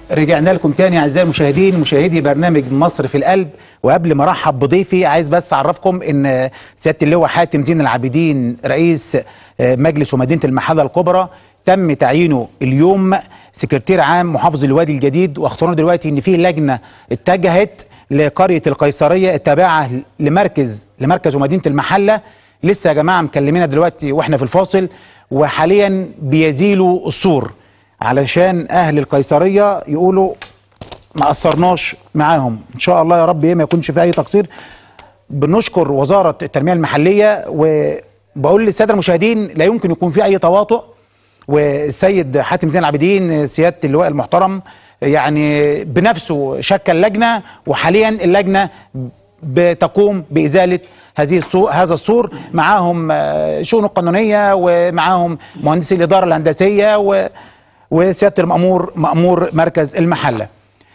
رجعنا لكم تاني اعزائي المشاهدين مشاهدي برنامج مصر في القلب وقبل ما ارحب بضيفي عايز بس اعرفكم ان سياده اللواء حاتم زين العابدين رئيس مجلس ومدينه المحله الكبرى تم تعيينه اليوم سكرتير عام محافظ الوادي الجديد واخبرونا دلوقتي ان في لجنه اتجهت لقريه القيصريه التابعه لمركز لمركز ومدينه المحله لسه يا جماعه مكلمينا دلوقتي واحنا في الفاصل وحاليا بيزيلوا السور علشان اهل القيصريه يقولوا ما قصرناش معاهم ان شاء الله يا رب ايه ما يكونش في اي تقصير بنشكر وزاره التنميه المحليه وبقول للساده المشاهدين لا يمكن يكون في اي تواطؤ والسيد حاتم زين العابدين سياده اللواء المحترم يعني بنفسه شكل لجنه وحاليا اللجنه بتقوم بازاله هذه السور هذا السور معاهم شؤون القانونيه ومعاهم مهندسي الاداره الهندسيه و وسياده المامور مامور مركز المحله.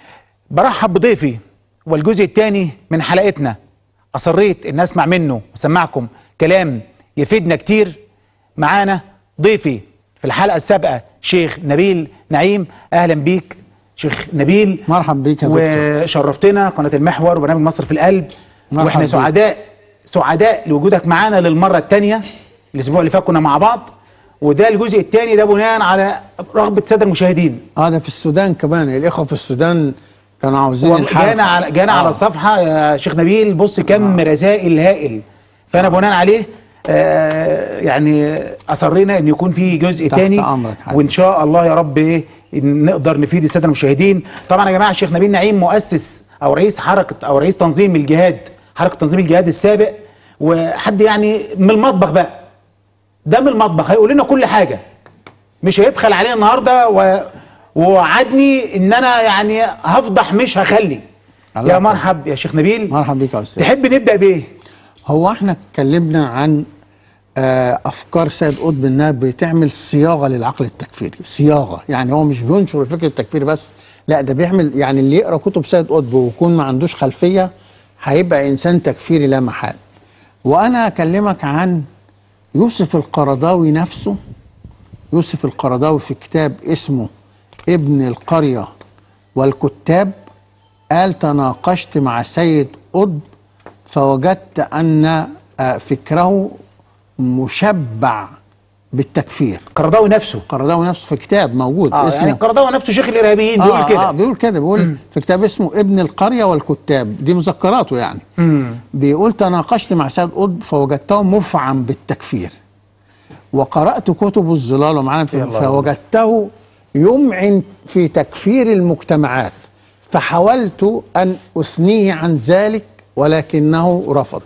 برحب بضيفي والجزء الثاني من حلقتنا اصريت ان اسمع منه واسمعكم كلام يفيدنا كتير معانا ضيفي في الحلقه السابقه شيخ نبيل نعيم اهلا بيك شيخ نبيل مرحبا بيك يا دكتور وشرفتنا قناه المحور وبرنامج مصر في القلب واحنا سعداء سعداء لوجودك معانا للمره الثانيه الاسبوع اللي فات كنا مع بعض وده الجزء الثاني ده بناء على رغبه الساده المشاهدين اه ده في السودان كمان الاخوه في السودان كانوا عاوزين الحلقه جانا على جانا آه. على الصفحه يا شيخ نبيل بص كم آه. رسائل هائل فانا آه. بناء عليه آه يعني اصرينا ان يكون في جزء ثاني وان شاء الله يا رب ايه نقدر نفيد الساده المشاهدين طبعا يا جماعه الشيخ نبيل نعيم مؤسس او رئيس حركه او رئيس تنظيم الجهاد حركه تنظيم الجهاد السابق وحد يعني من المطبخ بقى ده من المطبخ هيقول لنا كل حاجه مش هيبخل علينا النهارده و... ووعدني ان انا يعني هفضح مش هخلي يا مرحب يا شيخ نبيل مرحبا بيك يا استاذ تحب نبدا بايه هو احنا اتكلمنا عن افكار سيد قطب انها بتعمل صياغه للعقل التكفيري صياغه يعني هو مش بينشر الفكر التكفيري بس لا ده بيعمل يعني اللي يقرا كتب سيد قطب ويكون ما عندوش خلفيه هيبقى انسان تكفيري لا محال وانا اكلمك عن يوسف القرضاوي نفسه يوسف القرضاوي في كتاب اسمه ابن القرية والكتاب قال تناقشت مع سيد قطب فوجدت أن فكره مشبع بالتكفير القرضاوي نفسه القرضاوي نفسه في كتاب موجود آه اسمه يعني القرضاوي نفسه شيخ الارهابيين بيقول آه كده آه بيقول كده بيقول مم. في كتاب اسمه ابن القريه والكتاب دي مذكراته يعني مم. بيقول تناقشت مع سيد قطب فوجدته مفعم بالتكفير وقرات كتب الظلال ومعانا فوجدته يمعن في تكفير المجتمعات فحاولت ان اثنيه عن ذلك ولكنه رفض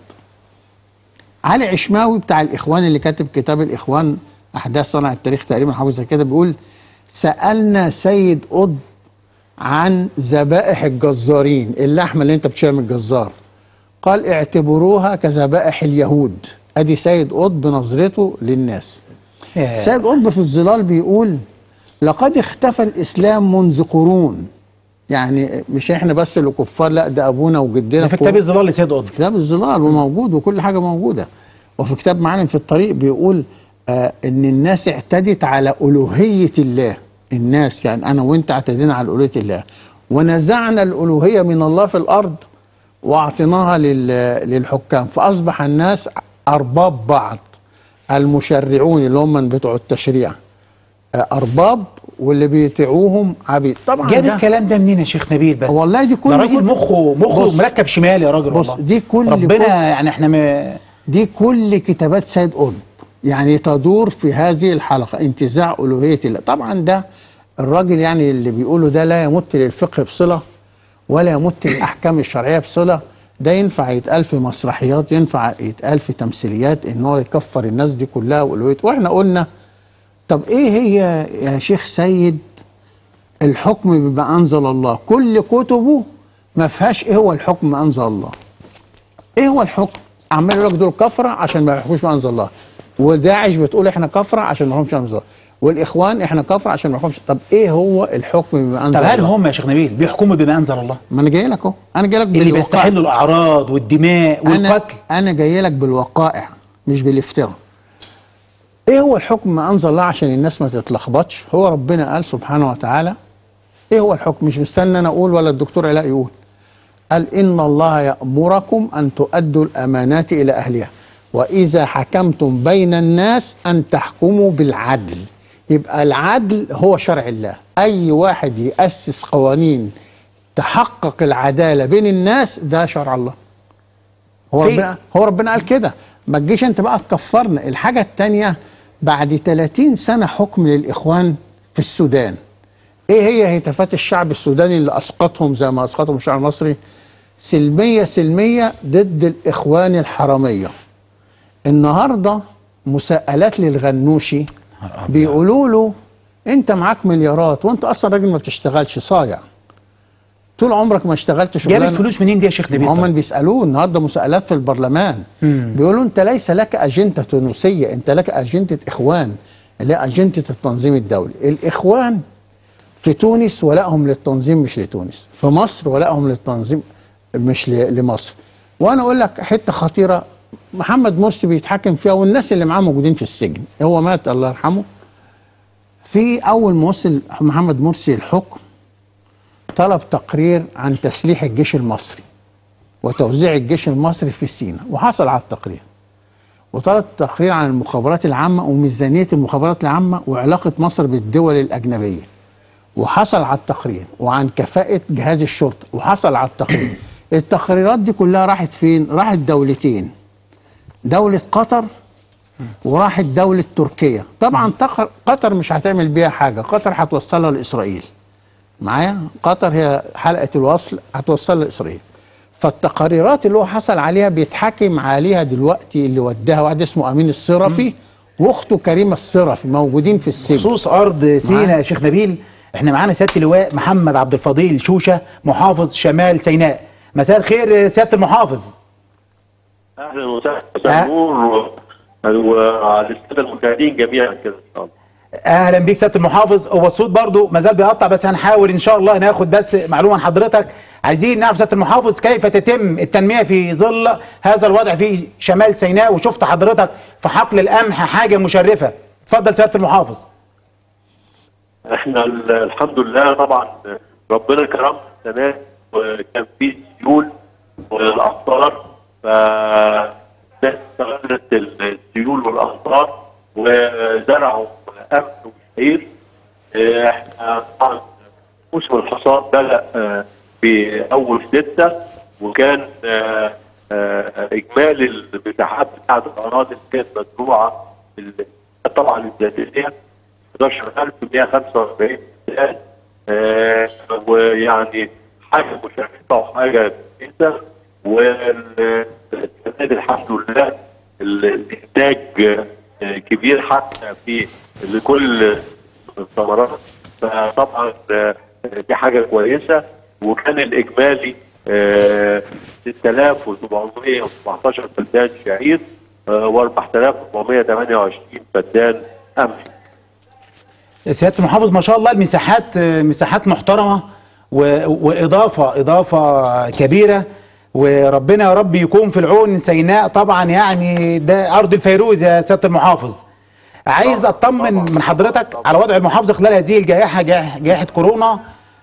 علي عشماوي بتاع الاخوان اللي كاتب كتاب الاخوان احداث صنع التاريخ تقريبا حاجه زي كده بيقول سالنا سيد قطب عن ذبائح الجزارين اللحمه اللي انت بتشيلها من الجزار قال اعتبروها كذبائح اليهود ادي سيد قطب بنظرته للناس سيد قطب في الظلال بيقول لقد اختفى الاسلام منذ قرون يعني مش احنا بس اللي كفار لا ده ابونا وجدنا ده في كتاب الظلال لسيد قطب كتاب الظلال وموجود وكل حاجه موجوده وفي كتاب معالم في الطريق بيقول آه ان الناس اعتدت على الوهيه الله الناس يعني انا وانت اعتدينا على الوهيه الله ونزعنا الالوهيه من الله في الارض واعطيناها للحكام فاصبح الناس ارباب بعض المشرعون اللي هم من بتوع التشريع آه ارباب واللي بيطيعوهم عبيد طبعا جاب الكلام ده منين يا شيخ نبيل بس والله دي كل ده راجل مخه مخه مركب شمال يا راجل بص والله دي كل ربنا كل يعني احنا م... دي كل كتابات سيد قطب يعني تدور في هذه الحلقة انتزاع ألوهية الله طبعا ده الراجل يعني اللي بيقوله ده لا يمت للفقه بصلة ولا يمت للأحكام الشرعية بصلة ده ينفع يتقال في مسرحيات ينفع يتقال في تمثيليات ان هو يكفر الناس دي كلها والوهية واحنا قلنا طب ايه هي يا شيخ سيد الحكم بما انزل الله كل كتبه ما فيهاش ايه هو الحكم ما انزل الله ايه هو الحكم عمال يقول لك دول كفره عشان ما يحكموش ما انزل الله وداعش بتقول احنا كفره عشان ما يحكموش ما انزل الله والاخوان احنا كفره عشان ما يحكموش طب ايه هو الحكم بما انزل طب الله هل هم يا شيخ نبيل بيحكموا بما انزل الله ما انا جاي لك اهو انا جاي لك اللي بيستحلوا الاعراض والدماء انا والقتل انا جاي لك بالوقائع مش بالافتراء ايه هو الحكم ما انزل الله عشان الناس ما تتلخبطش هو ربنا قال سبحانه وتعالى ايه هو الحكم مش مستني انا اقول ولا الدكتور علاء يقول قال ان الله يامركم ان تؤدوا الامانات الى اهلها واذا حكمتم بين الناس ان تحكموا بالعدل يبقى العدل هو شرع الله اي واحد ياسس قوانين تحقق العداله بين الناس ده شرع الله هو في- ربنا هو ربنا قال كده ما تجيش انت بقى تكفرنا الحاجه الثانيه بعد 30 سنه حكم للاخوان في السودان ايه هي هتافات الشعب السوداني اللي اسقطهم زي ما اسقطهم الشعب المصري سلميه سلميه ضد الاخوان الحراميه النهارده مساءلات للغنوشي بيقولوا له انت معاك مليارات وانت اصلا راجل ما بتشتغلش صايع طول عمرك ما اشتغلت جاب شغلانه الفلوس منين دي يا شيخ نبيل هم طيب؟ بيسالوه النهارده مساءلات في البرلمان مم. بيقولوا انت ليس لك اجنده تونسيه انت لك اجنده اخوان اللي هي اجنده التنظيم الدولي الاخوان في تونس ولائهم للتنظيم مش لتونس في مصر ولائهم للتنظيم مش ل- لمصر وانا اقول لك حته خطيره محمد مرسي بيتحكم فيها والناس اللي معاه موجودين في السجن هو مات الله يرحمه في اول ما وصل محمد مرسي الحكم طلب تقرير عن تسليح الجيش المصري وتوزيع الجيش المصري في سيناء وحصل على التقرير وطلب تقرير عن المخابرات العامة وميزانية المخابرات العامة وعلاقة مصر بالدول الأجنبية وحصل على التقرير وعن كفاءة جهاز الشرطة وحصل على التقرير التقريرات دي كلها راحت فين؟ راحت دولتين دولة قطر وراحت دولة تركيا طبعا تقر- قطر مش هتعمل بيها حاجة قطر هتوصلها لإسرائيل معايا قطر هي حلقة الوصل هتوصلها لإسرائيل فالتقريرات اللي هو حصل عليها بيتحكم عليها دلوقتي اللي وداها واحد اسمه أمين الصرفي واخته كريمة الصرفي موجودين في السجن خصوص ارض سينا معاك. يا شيخ نبيل احنا معانا سياده اللواء محمد عبد الفضيل شوشه محافظ شمال سيناء مساء الخير سياده المحافظ اهلا وسهلا مساء النور و- وعلى الساده المشاهدين جميعا كده ان شاء الله اهلا بيك سياده المحافظ هو الصوت برضو ما زال بيقطع بس هنحاول ان شاء الله ناخد بس معلومه عن حضرتك عايزين نعرف سياده المحافظ كيف تتم التنميه في ظل هذا الوضع في شمال سيناء وشفت حضرتك في حقل القمح حاجه مشرفه اتفضل سياده المحافظ احنا ال- الحمد لله طبعا ربنا كرمنا السنه دي وكان في سيول والامطار فالناس استغلت السيول والامطار وزرعوا قمح وشعير اه، احنا طبعا موسم الحصاد بدا اه، في اول سته وكان اه، اه، اجمالي المساحات بتاعت الاراضي اللي كانت مزروعه ال- طبعا الذاتيه 11145 فدان آه، ويعني حاجه مشرفه وحاجه كويسه والسنه دي الحمد لله ال- الانتاج آه، كبير حتى في لكل الثمرات فطبعا آه، دي حاجه كويسه وكان الاجمالي آه، 6717 فدان شعير و 4428 فدان قمح سياده المحافظ ما شاء الله المساحات مساحات محترمه و- واضافه اضافه كبيره وربنا يا رب يكون في العون سيناء طبعا يعني ده ارض الفيروز يا سياده المحافظ عايز طبعاً، اطمن طبعاً. من حضرتك طبعاً. على وضع المحافظه خلال هذه الجائحه جائحه جائحة كورونا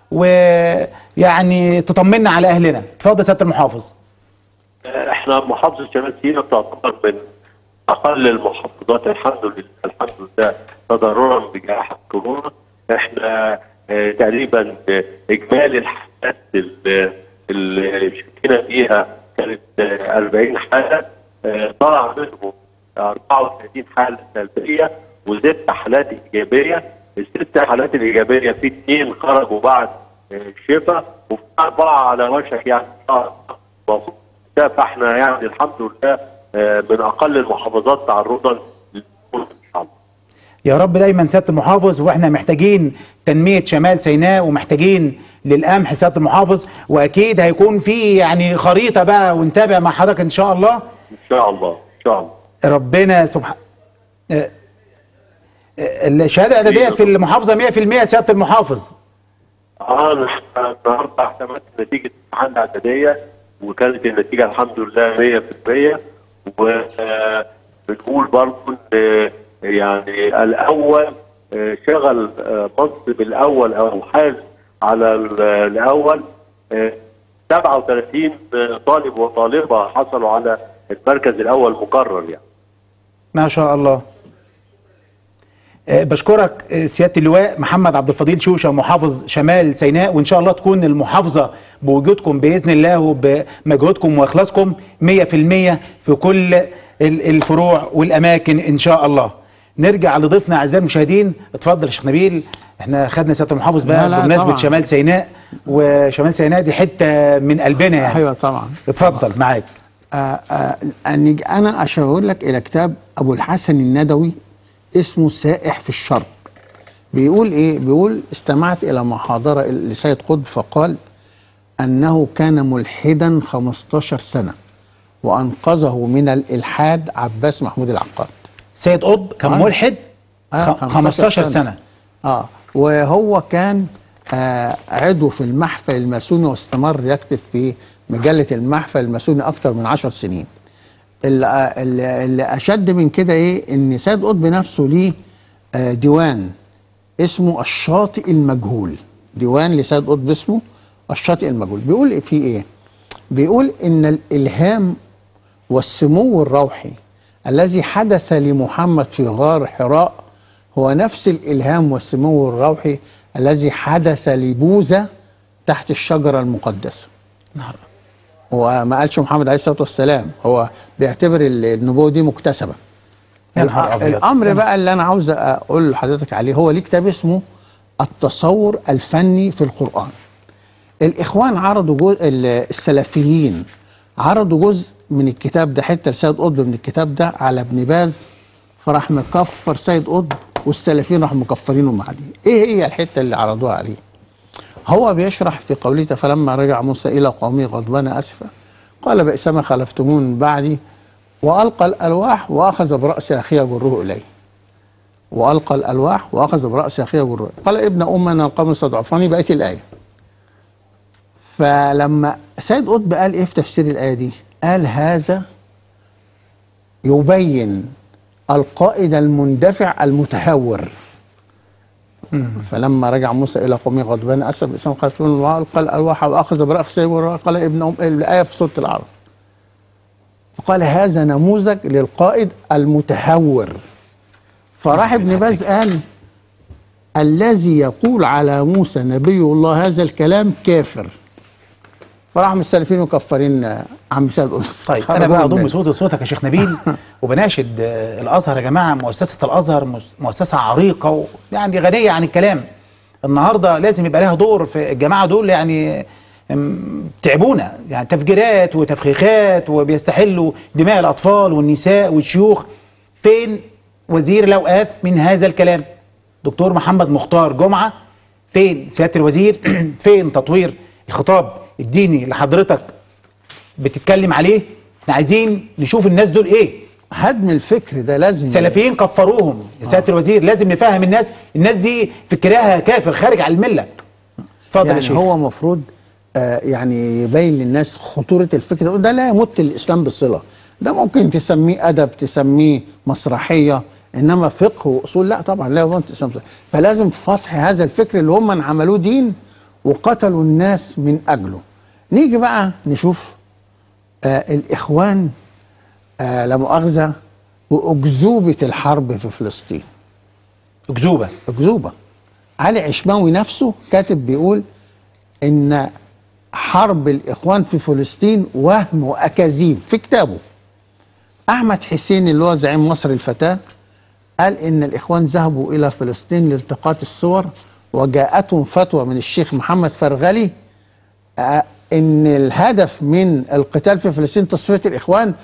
ويعني تطمنا على اهلنا اتفضل سياده المحافظ احنا محافظه شمال سيناء تعتبر من اقل المحافظات الحمد لله الحمد لله تضررا بجائحه كورونا احنا اه تقريبا اه اجمالي الحالات اللي اللي شكينا فيها كانت اه 40 حاله اه طلع منهم 34 حاله سلبيه وست حالات ايجابيه الست حالات الايجابيه في اثنين خرجوا بعد اه الشفاء وفي اربعه على وشك يعني مفروض ده فاحنا يعني الحمد لله آه، من اقل المحافظات تعرضا للكورونا ان شاء الله. يا رب دايما سياده المحافظ واحنا محتاجين تنميه شمال سيناء ومحتاجين للقمح سياده المحافظ واكيد هيكون في يعني خريطه بقى ونتابع مع حضرتك ان شاء الله ان شاء الله ان شاء الله. ربنا سبحانه الشهاده الاعداديه في المحافظه 100% سياده المحافظ اه أنا النهارده اعتمدت نتيجه امتحان الاعداديه وكانت النتيجه الحمد لله 100% وبنقول برضه ان آه، يعني الاول آه، شغل آه، منصب الاول او حاز على ال- الاول آه، 37 طالب وطالبه حصلوا على المركز الاول مكرر يعني ما شاء الله آه، بشكرك آه، سياده اللواء محمد عبد الفضيل شوشه محافظ شمال سيناء وان شاء الله تكون المحافظه بوجودكم باذن الله وبمجهودكم واخلاصكم 100% في كل ال- الفروع والاماكن ان شاء الله نرجع لضيفنا اعزائي المشاهدين اتفضل يا شيخ نبيل احنا خدنا سياده المحافظ بقى لا، لا، بمناسبه طبعا. شمال سيناء وشمال سيناء دي حته من قلبنا يعني ايوه طبعا اتفضل معاك آه آه أني- انا اشاور لك الى كتاب ابو الحسن الندوي اسمه سائح في الشرق بيقول ايه بيقول استمعت الى محاضره لسيد قطب فقال انه كان ملحدا 15 سنه وانقذه من الالحاد عباس محمود العقاد سيد قطب كان آه. ملحد آه، خ- 15 سنه اه وهو كان آه عضو في المحفل الماسوني واستمر يكتب في مجله المحفل الماسوني اكثر من 10 سنين اللي, آه، اللي, اللي اشد من كده ايه ان سيد قطب نفسه ليه آه ديوان اسمه الشاطئ المجهول ديوان لسيد قطب اسمه الشاطئ المجهول بيقول فيه ايه بيقول ان الالهام والسمو الروحي الذي حدث لمحمد في غار حراء هو نفس الإلهام والسمو الروحي الذي حدث لبوذا تحت الشجرة المقدسة نهار هو ما قالش محمد عليه الصلاة والسلام هو بيعتبر ال- النبوة دي مكتسبة يا نهار أبيض. الأمر بقى اللي أنا عاوز أقول لحضرتك عليه هو ليه كتاب اسمه التصور الفني في القرآن الإخوان عرضوا جزء ال- السلفيين عرضوا جزء من الكتاب ده حتة لسيد قطب من الكتاب ده على ابن باز فراح مكفر سيد قطب والسلفيين راحوا مكفرينه مع دي ايه هي الحتة اللي عرضوها عليه هو بيشرح في قوله فلما رجع موسى إلى قومه غضبان أسفا قال بئس ما خلفتمون من بعدي وألقى الألواح وأخذ برأس أخيه يجره إليه وألقى الألواح وأخذ برأس أخيه يجره إليه قال ابن أم أن القوم استضعفاني بقيت الآية فلما سيد قطب قال إيه في تفسير الآية دي قال هذا يبين القائد المندفع المتهور فلما رجع موسى الى قومه غضبان اسف باسم قتلون والقى الالواح واخذ براس سيبه قال ابن ام الايه في سوره الاعراف فقال هذا نموذج للقائد المتهور فراح ابن باز قال الذي يقول على موسى نبي الله هذا الكلام كافر فراح من السلفيين مكفرين عم سيد قطب طيب انا خرجوه بقى من اضم النادي. صوتي لصوتك يا شيخ نبيل وبناشد آه، الازهر يا جماعه مؤسسه الازهر مس- مؤسسه عريقه و- يعني غنيه عن الكلام النهارده لازم يبقى لها دور في الجماعه دول يعني أم، تعبونا يعني تفجيرات وتفخيخات وبيستحلوا دماء الاطفال والنساء والشيوخ فين وزير الاوقاف من هذا الكلام دكتور محمد مختار جمعه فين سياده الوزير فين تطوير الخطاب الديني اللي حضرتك بتتكلم عليه احنا عايزين نشوف الناس دول ايه هدم الفكر ده لازم السلفيين كفروهم يا سياده الوزير لازم نفهم الناس الناس دي فكرها كافر خارج عن المله اتفضل يا يعني شيخ هو مفروض آه يعني يبين للناس خطورة الفكر ده ده لا يمت الإسلام بصلة ده ممكن تسميه أدب تسميه مسرحية إنما فقه وأصول لا طبعا لا يمت الإسلام بصلة فلازم فتح هذا الفكر اللي هم عملوه دين وقتلوا الناس من أجله نيجي بقى نشوف آه الإخوان آه لا مؤاخذة وأكذوبة الحرب في فلسطين اكذوبه أكذوبة علي عشماوي نفسه كاتب بيقول إن حرب الإخوان في فلسطين وهم وأكاذيب في كتابه أحمد حسين اللي هو زعيم مصر الفتاة قال إن الإخوان ذهبوا إلى فلسطين لالتقاط الصور وجاءتهم فتوى من الشيخ محمد فرغلي آه، إن الهدف من القتال في فلسطين تصفية الإخوان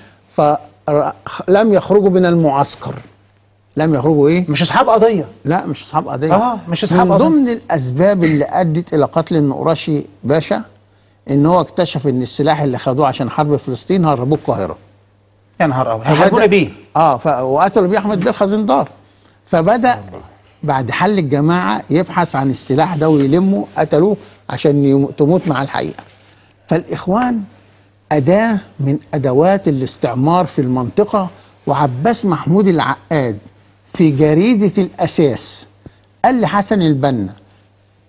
فلم يخرجوا من المعسكر لم يخرجوا إيه؟ مش اصحاب قضيه لا مش اصحاب قضيه آه، مش أصحاب من قضية. ضمن الاسباب اللي ادت الى قتل النقراشي باشا ان هو اكتشف ان السلاح اللي خدوه عشان حرب فلسطين هربوه القاهره يا نهار ابيض فبدأ- هيحاربونا بيه اه ف... وقتلوا بيه احمد بيه الخزندار فبدا بعد حل الجماعه يبحث عن السلاح ده ويلمه قتلوه عشان يم... تموت مع الحقيقه فالاخوان اداه من ادوات الاستعمار في المنطقه وعباس محمود العقاد في جريده الاساس قال لحسن البنا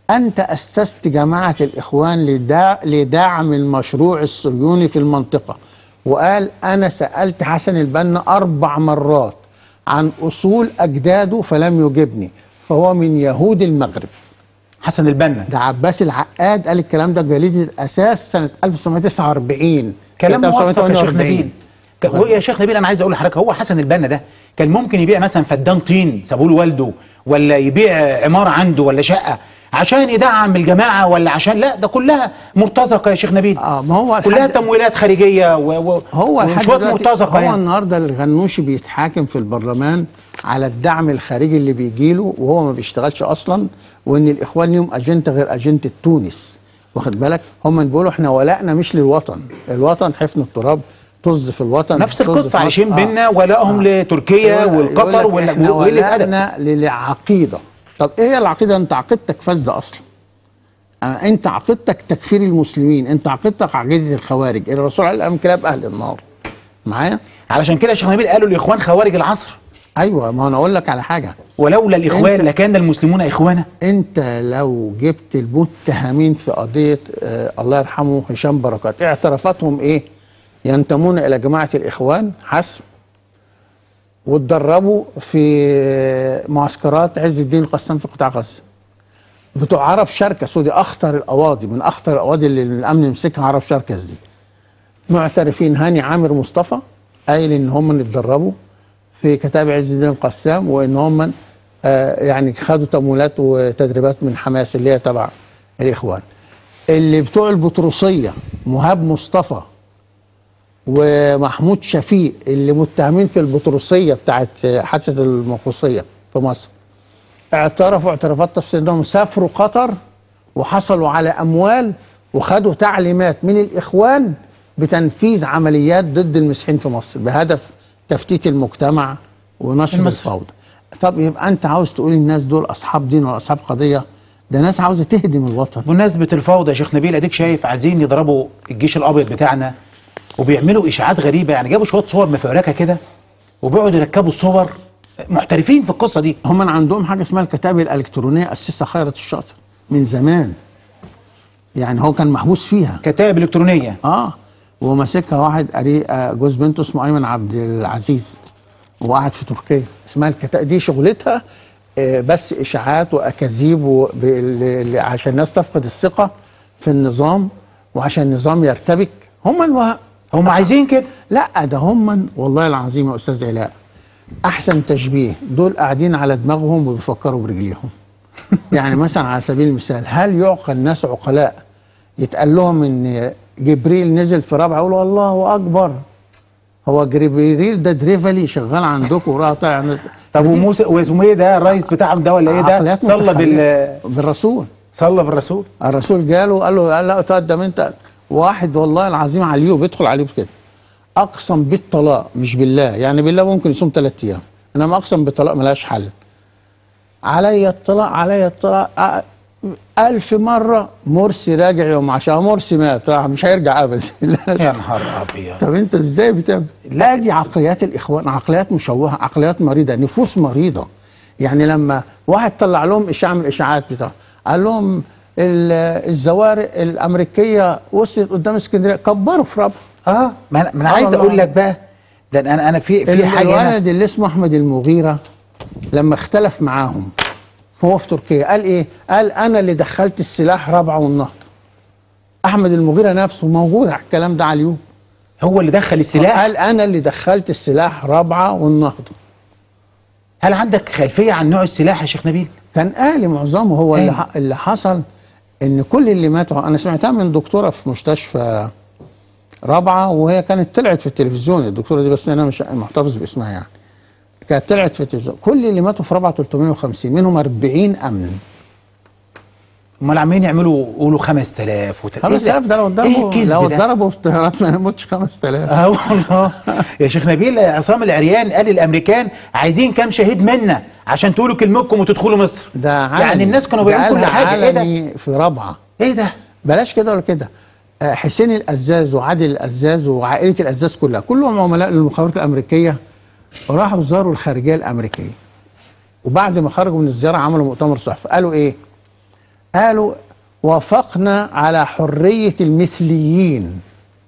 انت اسست جماعه الاخوان لدا لدعم المشروع الصهيوني في المنطقه وقال انا سالت حسن البنا اربع مرات عن اصول اجداده فلم يجبني فهو من يهود المغرب حسن البنا ده عباس العقاد قال الكلام ده جريده الاساس سنه 1949 كلام سنة موثق يا شيخ 1948. نبيل ك- هو يا شيخ نبيل انا عايز اقول لحضرتك هو حسن البنا ده كان ممكن يبيع مثلا فدان طين سابوه له والده ولا يبيع عماره عنده ولا شقه عشان يدعم الجماعه ولا عشان لا ده كلها مرتزقه يا شيخ نبيل اه ما هو كلها الحد- تمويلات خارجيه و... و... هو لحد وشويه دلوقتي- مرتزقه هو يعني النهارده الغنوشي بيتحاكم في البرلمان على الدعم الخارجي اللي بيجي له وهو ما بيشتغلش اصلا وان الاخوان ليهم اجنده غير اجنده تونس واخد بالك هم بيقولوا احنا ولائنا مش للوطن الوطن حفن التراب طز في الوطن نفس طز في القصه مصر. عايشين آه. بينا ولائهم لتركيا يقول- والقطر يقول لك إحنا وقله ادب ولائنا للعقيده طب ايه هي العقيده انت عقيدتك فاسده اصلا آه انت عقيدتك تكفير المسلمين انت عقيدتك عقيده الخوارج الرسول عليه الامر كلاب اهل النار معايا علشان كده يا شيخ نبيل قالوا الاخوان خوارج العصر ايوه ما انا اقول لك على حاجه ولولا الاخوان أنت- لكان المسلمون اخوانا انت لو جبت المتهمين في قضيه آه الله يرحمه هشام بركات اعترافاتهم ايه ينتمون الى جماعه الاخوان حسب واتدربوا في معسكرات عز الدين القسام في قطاع غزه بتوع عرب شركس ودي اخطر القواضي من اخطر القواضي اللي الامن يمسكها عرب شركس دي معترفين هاني عامر مصطفى قايل ان هم اتدربوا في كتاب عز الدين القسام وان هم آه يعني خدوا تمويلات وتدريبات من حماس اللي هي تبع الاخوان اللي بتوع البطرسيه مهاب مصطفى ومحمود شفيق اللي متهمين في البطرسيه بتاعت حادثه المنقوصيه في مصر اعترفوا اعترافات تفصيل انهم سافروا قطر وحصلوا على اموال وخدوا تعليمات من الاخوان بتنفيذ عمليات ضد المسيحيين في مصر بهدف تفتيت المجتمع ونشر المصري. الفوضى طب يبقى انت عاوز تقول الناس دول اصحاب دين ولا اصحاب قضيه ده ناس عاوزه تهدم الوطن بمناسبة الفوضى يا شيخ نبيل اديك شايف عايزين يضربوا الجيش الابيض بتاعنا وبيعملوا اشاعات غريبة يعني جابوا شوية صور مفبركة كده وبيقعدوا يركبوا الصور محترفين في القصة دي هم عندهم حاجه اسمها الكتاب الالكترونيه اسسها خيرت الشاطر من زمان يعني هو كان محبوس فيها كتائب الكترونية اه وماسكها واحد قري آه، جوز بنته اسمه ايمن عبد العزيز وقعد في تركيا اسمها الكتاب دي شغلتها آه، بس اشاعات واكاذيب وب- ل- ل- عشان الناس تفقد الثقه في النظام وعشان النظام يرتبك هم الوه... هم عايزين كده لا ده هم والله العظيم يا استاذ علاء احسن تشبيه دول قاعدين على دماغهم وبيفكروا برجليهم يعني مثلا على سبيل المثال هل يعقل ناس عقلاء يتقال لهم ان جبريل نزل في رابعه يقولوا الله اكبر هو جبريل ده دريفلي شغال عندكم وراح طالع طب وموسى واسمه ايه ده الرئيس بتاعهم ده ولا ايه ده عقليات صلى متخلفة. بال بالرسول صلى بالرسول الرسول جاله قال له قال لا تقدم انت واحد والله العظيم على اليوم يدخل عليه كده اقسم بالطلاق مش بالله يعني بالله ممكن يصوم ثلاث ايام انما اقسم بالطلاق ملهاش حل علي الطلاق علي الطلاق أ- ألف مرة مرسي راجع يوم عشان مرسي مات راح مش هيرجع أبدا يا نهار ابيض طب أنت إزاي بتعمل؟ لا دي عقليات الإخوان عقليات مشوهة عقليات مريضة نفوس مريضة يعني لما واحد طلع لهم إشاعة من الإشاعات بتاعه قال لهم ال- الزوارق الأمريكية وصلت قدام اسكندرية كبروا في رابعة اه ما انا, ما أنا آه عايز والله. اقول لك بقى ده انا انا في في حاجه هنا الولد اللي اسمه احمد المغيره لما اختلف معاهم هو في تركيا قال ايه؟ قال انا اللي دخلت السلاح رابعه والنهضه. احمد المغيره نفسه موجود على الكلام ده على اليوم. هو اللي دخل السلاح قال انا اللي دخلت السلاح رابعه والنهضه. هل عندك خلفيه عن نوع السلاح يا شيخ نبيل كان قال معظمه هو اللي, أيوة. ح- اللي حصل ان كل اللي ماتوا انا سمعتها من دكتوره في مستشفى رابعه وهي كانت طلعت في التلفزيون الدكتوره دي بس انا مش محتفظ باسمها يعني كانت طلعت في التلفزيون كل اللي ماتوا في رابعه 350 منهم 40 امن امال عمالين يعملوا يقولوا 5000 وت... 5000 ده لو ايه ضربوا الكذب لو ده؟ ضربوا في الطيارات ما يموتش 5000 اه والله يا شيخ نبيل عصام العريان قال الامريكان عايزين كام شهيد منا عشان تقولوا كلمتكم وتدخلوا مصر ده علني يعني الناس كانوا ده بيقولوا كل قالها حاجه ايه ده علني في رابعه ايه ده بلاش كده ولا كده آه، حسين الأزاز وعادل الأزاز وعائلة الأزاز كلها كلهم عملاء للمخابرات الأمريكية وراحوا زاروا الخارجية الأمريكية وبعد ما خرجوا من الزيارة عملوا مؤتمر صحفي قالوا إيه قالوا وافقنا على حريه المثليين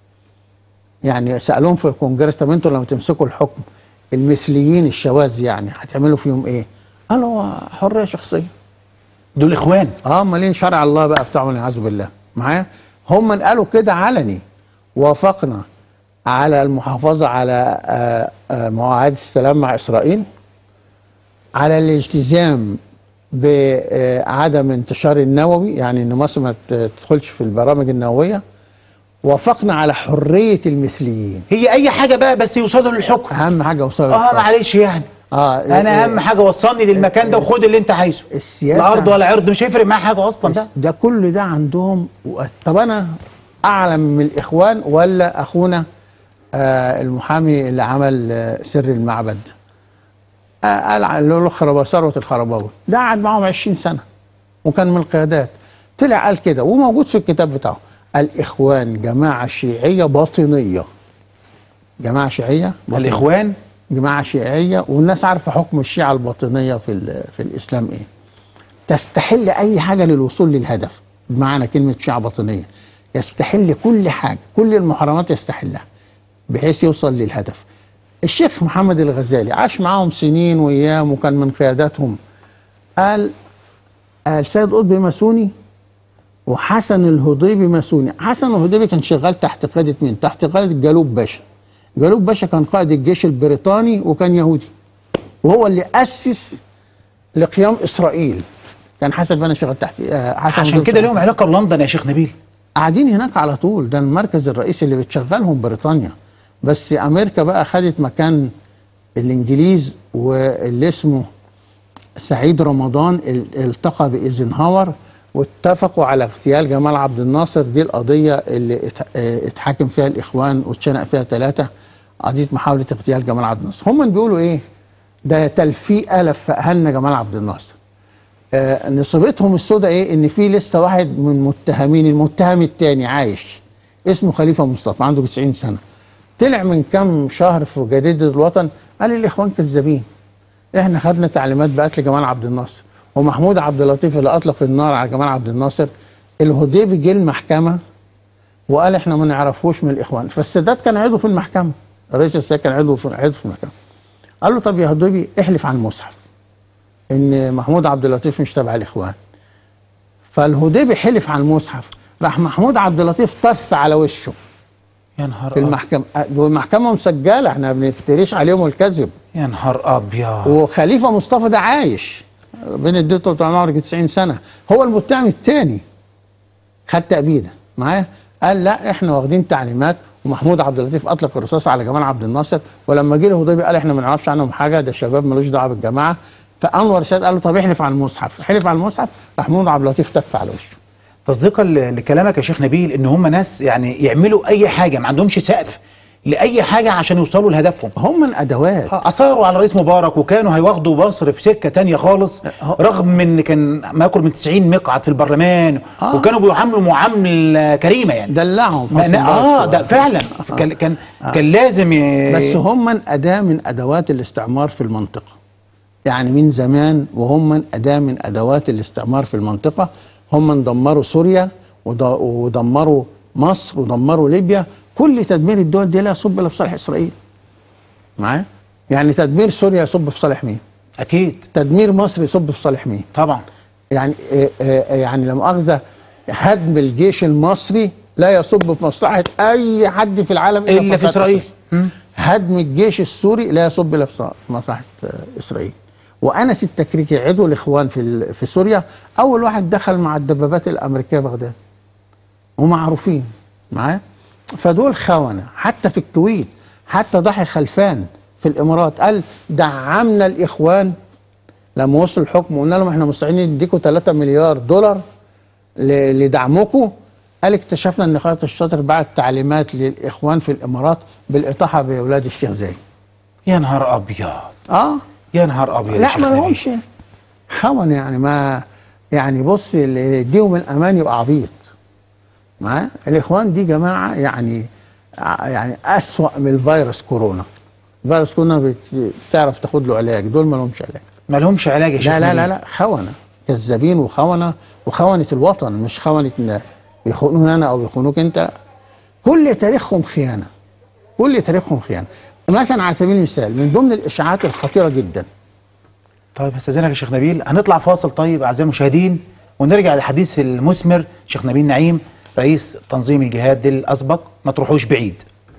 يعني سالوهم في الكونجرس طب انتوا لما تمسكوا الحكم المثليين الشواذ يعني هتعملوا فيهم ايه؟ قالوا حريه شخصيه دول اخوان اه امال ايه شرع الله بقى بتاعهم والعياذ بالله معايا هم قالوا كده علني وافقنا على المحافظه على آه، آه، مواعيد السلام مع اسرائيل على الالتزام بعدم انتشار النووي يعني ان مصر ما ت- تدخلش في البرامج النوويه وافقنا على حريه المثليين هي اي حاجه بقى بس يوصلوا للحكم اهم حاجه وصلت اه معلش يعني اه انا اهم حاجه وصلني للمكان ده وخد اللي انت عايزه السياسة- لا ارض ولا عرض مش هيفرق معاه حاجه اصلا ده ده كل ده عندهم و- طب انا اعلم من الاخوان ولا اخونا آه المحامي اللي عمل آه سر المعبد آه قال ع- اللي هو خربا ثروه الخرباوي ده قعد معاهم 20 سنه وكان من القيادات طلع قال كده وموجود في الكتاب بتاعه الاخوان جماعه شيعيه باطنيه جماعه شيعيه باطنية. الاخوان جماعة شيعية والناس عارفة حكم الشيعة الباطنية في, ال- في الإسلام إيه تستحل أي حاجة للوصول للهدف بمعنى كلمة شيعة باطنية يستحل كل حاجة كل المحرمات يستحلها بحيث يوصل للهدف الشيخ محمد الغزالي عاش معاهم سنين وأيام وكان من قياداتهم قال قال سيد قطب ماسوني وحسن الهضيبي ماسوني حسن الهضيبي كان شغال تحت قيادة مين تحت قيادة جالوب باشا جالوب باشا كان قائد الجيش البريطاني وكان يهودي وهو اللي أسس لقيام إسرائيل كان حسن بنا شغال تحت آه، حسن عشان الهضيبي كده شغال لهم علاقه بلندن يا شيخ نبيل قاعدين هناك على طول ده المركز الرئيسي اللي بتشغلهم بريطانيا بس امريكا بقى خدت مكان الانجليز واللي اسمه سعيد رمضان ال- التقى بايزنهاور واتفقوا على اغتيال جمال عبد الناصر دي القضيه اللي ات- اه اتحاكم فيها الاخوان واتشنق فيها ثلاثه قضيه محاوله اغتيال جمال عبد الناصر هم بيقولوا ايه ده تلفيقه لفقها لنا جمال عبد الناصر آه، نصيبتهم السوداء ايه ان في لسه واحد من متهمين المتهم الثاني عايش اسمه خليفه مصطفى عنده 90 سنه طلع من كام شهر في جريده الوطن قال الاخوان كذابين احنا خدنا تعليمات بقتل جمال عبد الناصر ومحمود عبد اللطيف اللي اطلق النار على جمال عبد الناصر الهديبي جه المحكمه وقال احنا ما نعرفوش من الاخوان فالسادات كان عضو في المحكمه الرئيس السادات كان عضو في عضو في المحكمه قال له طب يا هديبي احلف على المصحف ان محمود عبد اللطيف مش تبع الاخوان فالهديبي حلف على المصحف راح محمود عبد اللطيف طف على وشه يا نهار في أبيض. المحكمه أه، والمحكمه مسجله احنا ما بنفتريش عليهم الكذب يا نهار ابيض وخليفه مصطفى ده عايش بين الدته بتاع عمره 90 سنه هو المتهم الثاني خد تأبيده معايا قال لا احنا واخدين تعليمات ومحمود عبد اللطيف اطلق الرصاص على جمال عبد الناصر ولما جه الهضيبي قال احنا ما نعرفش عنهم حاجه ده شباب ملوش دعوه بالجماعه فانور السادات قال له طب احلف على المصحف حلف على المصحف راح محمود عبد اللطيف تف على وشه تصديقا ل- لكلامك يا شيخ نبيل ان هم ناس يعني يعملوا اي حاجه ما عندهمش سقف لاي حاجه عشان يوصلوا لهدفهم هم الادوات اثاروا على الرئيس مبارك وكانوا هيواخدوا مصر في سكه تانية خالص رغم ان كان ما يقرب من 90 مقعد في البرلمان آه. وكانوا بيعاملوا معامله كريمه يعني دلعهم ما- حسن اه مبارك. ده فعلا كان كان كان لازم ي... بس هم اداه من ادوات الاستعمار في المنطقه يعني من زمان وهم اداه من ادوات الاستعمار في المنطقه هم دمروا سوريا وض- ودمروا مصر ودمروا ليبيا كل تدمير الدول دي لا يصب الا في صالح اسرائيل معايا يعني تدمير سوريا يصب في صالح مين اكيد تدمير مصر يصب في صالح مين طبعا يعني آه، آه، يعني لا مؤاخذه هدم الجيش المصري لا يصب في مصلحه اي حد في العالم الا في مصلحة اسرائيل مم. هدم الجيش السوري لا يصب الا في مصلحه آه، اسرائيل وانس التكريكي عضو الاخوان في ال- في سوريا اول واحد دخل مع الدبابات الامريكيه بغداد ومعروفين معايا فدول خونه حتى في الكويت حتى ضحي خلفان في الامارات قال دعمنا الاخوان لما وصل الحكم وقلنا لهم احنا مستعدين نديكم 3 مليار دولار ل- لدعمكم قال اكتشفنا ان خالد الشاطر بعت تعليمات للاخوان في الامارات بالاطاحه باولاد الشيخ زايد يا نهار ابيض اه يا نهار ابيض يا لا شيخ ما نبيل. لهمش خون يعني ما يعني بص اللي يديهم الامان يبقى عبيط معايا الاخوان دي جماعه يعني ع- يعني اسوأ من الفيروس كورونا فيروس كورونا بت- بتعرف تاخد له علاج دول ما لهمش علاج ما لهمش علاج يا شيخ لا لا نبيل. لا لا خونه كذابين وخونه وخونه الوطن مش خونه إن بيخونون انا او بيخونوك انت كل تاريخهم خيانه كل تاريخهم خيانه مثلا على سبيل المثال من ضمن الاشاعات الخطيره جدا طيب استاذنك يا شيخ نبيل هنطلع فاصل طيب اعزائي المشاهدين ونرجع للحديث المثمر شيخ نبيل نعيم رئيس تنظيم الجهاد الاسبق ما تروحوش بعيد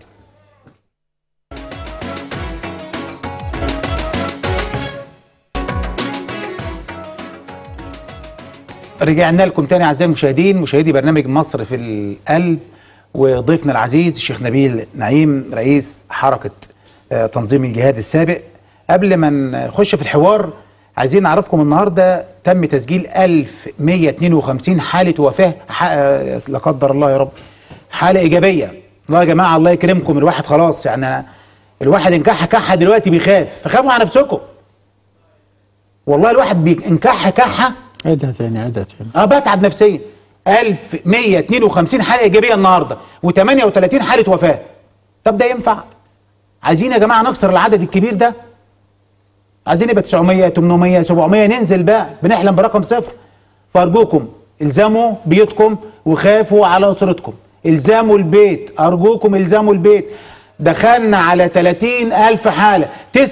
رجعنا لكم تاني اعزائي المشاهدين مشاهدي برنامج مصر في القلب وضيفنا العزيز الشيخ نبيل نعيم رئيس حركه آه، تنظيم الجهاد السابق قبل ما نخش في الحوار عايزين نعرفكم النهارده تم تسجيل 1152 حاله وفاه ح- آه، لا قدر الله يا رب حاله ايجابيه الله يا جماعه الله يكرمكم الواحد خلاص يعني أنا الواحد انكح كحه دلوقتي بيخاف فخافوا على نفسكم والله الواحد بينكح كحه عيدها تاني عيدها تاني اه بتعب نفسيا 1152 حاله ايجابيه النهارده و38 حاله وفاه طب ده ينفع عايزين يا جماعه نكسر العدد الكبير ده عايزين يبقى 900 800 700 ننزل بقى بنحلم برقم صفر فارجوكم الزموا بيوتكم وخافوا على اسرتكم الزموا البيت ارجوكم الزموا البيت دخلنا على 30 ألف حالة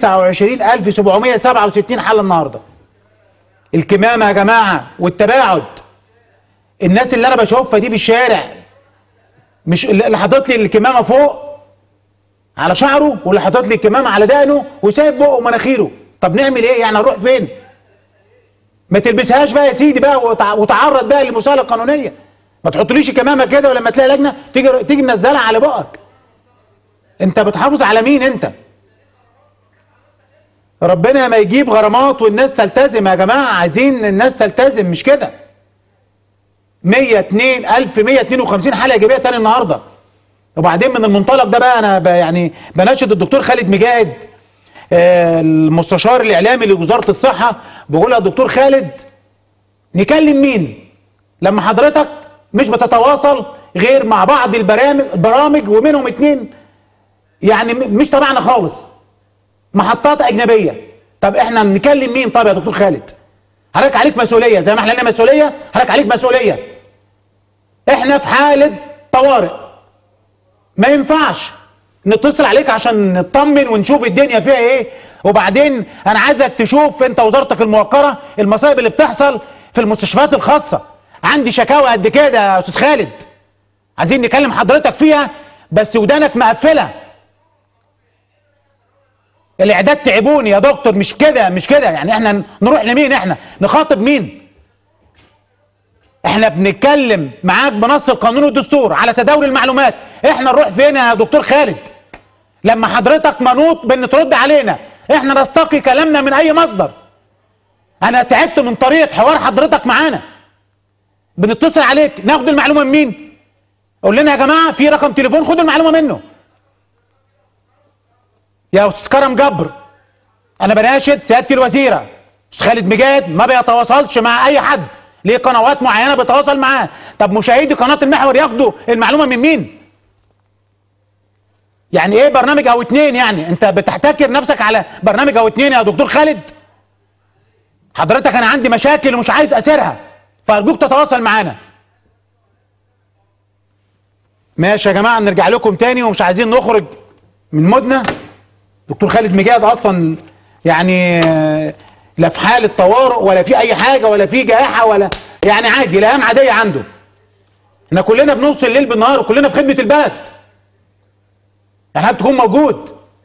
29767 حالة النهاردة الكمامة يا جماعة والتباعد الناس اللي انا بشوفها دي في الشارع مش اللي حاطط لي الكمامة فوق على شعره واللي حاطط لي الكمامة على دقنه وسايب بقه ومناخيره طب نعمل ايه يعني نروح فين ما تلبسهاش بقى يا سيدي بقى وتع- وتعرض بقى للمساءلة القانونية ما تحطليش الكمامة كده ولما تلاقي لجنة تيجي تيجي منزلها على بقك انت بتحافظ على مين انت ربنا ما يجيب غرامات والناس تلتزم يا جماعة عايزين الناس تلتزم مش كده 102 1152 حالة إيجابية تاني النهاردة وبعدين من المنطلق ده بقى أنا ب- يعني بناشد الدكتور خالد مجاهد آه، المستشار الإعلامي لوزارة الصحة بقول يا دكتور خالد نكلم مين لما حضرتك مش بتتواصل غير مع بعض البرامج البرامج ومنهم اتنين يعني م- مش تبعنا خالص محطات اجنبيه طب احنا نكلم مين طب يا دكتور خالد حضرتك عليك مسؤوليه زي ما احنا لنا مسؤوليه حضرتك عليك مسؤوليه احنا في حاله طوارئ ما ينفعش نتصل عليك عشان نطمن ونشوف الدنيا فيها ايه وبعدين انا عايزك تشوف انت وزارتك الموقره المصايب اللي بتحصل في المستشفيات الخاصه عندي شكاوى قد كده يا استاذ خالد عايزين نكلم حضرتك فيها بس ودانك مقفله الاعداد تعبوني يا دكتور مش كده مش كده يعني احنا نروح لمين احنا نخاطب مين احنا بنتكلم معاك بنص القانون والدستور على تداول المعلومات احنا نروح فين يا دكتور خالد لما حضرتك منوط بان ترد علينا احنا نستقي كلامنا من اي مصدر انا تعبت من طريقه حوار حضرتك معانا بنتصل عليك ناخد المعلومه من مين قول لنا يا جماعه في رقم تليفون خدوا المعلومه منه يا استاذ كرم جبر انا بناشد سياده الوزيره استاذ خالد مجاهد ما بيتواصلش مع اي حد ليه قنوات معينه بيتواصل معاه طب مشاهدي قناه المحور ياخدوا المعلومه من مين يعني ايه برنامج او اتنين يعني انت بتحتكر نفسك على برنامج او اتنين يا دكتور خالد حضرتك انا عندي مشاكل ومش عايز اسيرها فارجوك تتواصل معانا ماشي يا جماعه نرجع لكم تاني ومش عايزين نخرج من مدنه دكتور خالد مجاهد اصلا يعني آه، لا في حاله طوارئ ولا في اي حاجه ولا في جائحه ولا يعني عادي الايام عاديه عنده احنا كلنا بنوصل الليل بالنهار وكلنا في خدمه البلد يعني حضرتك تكون موجود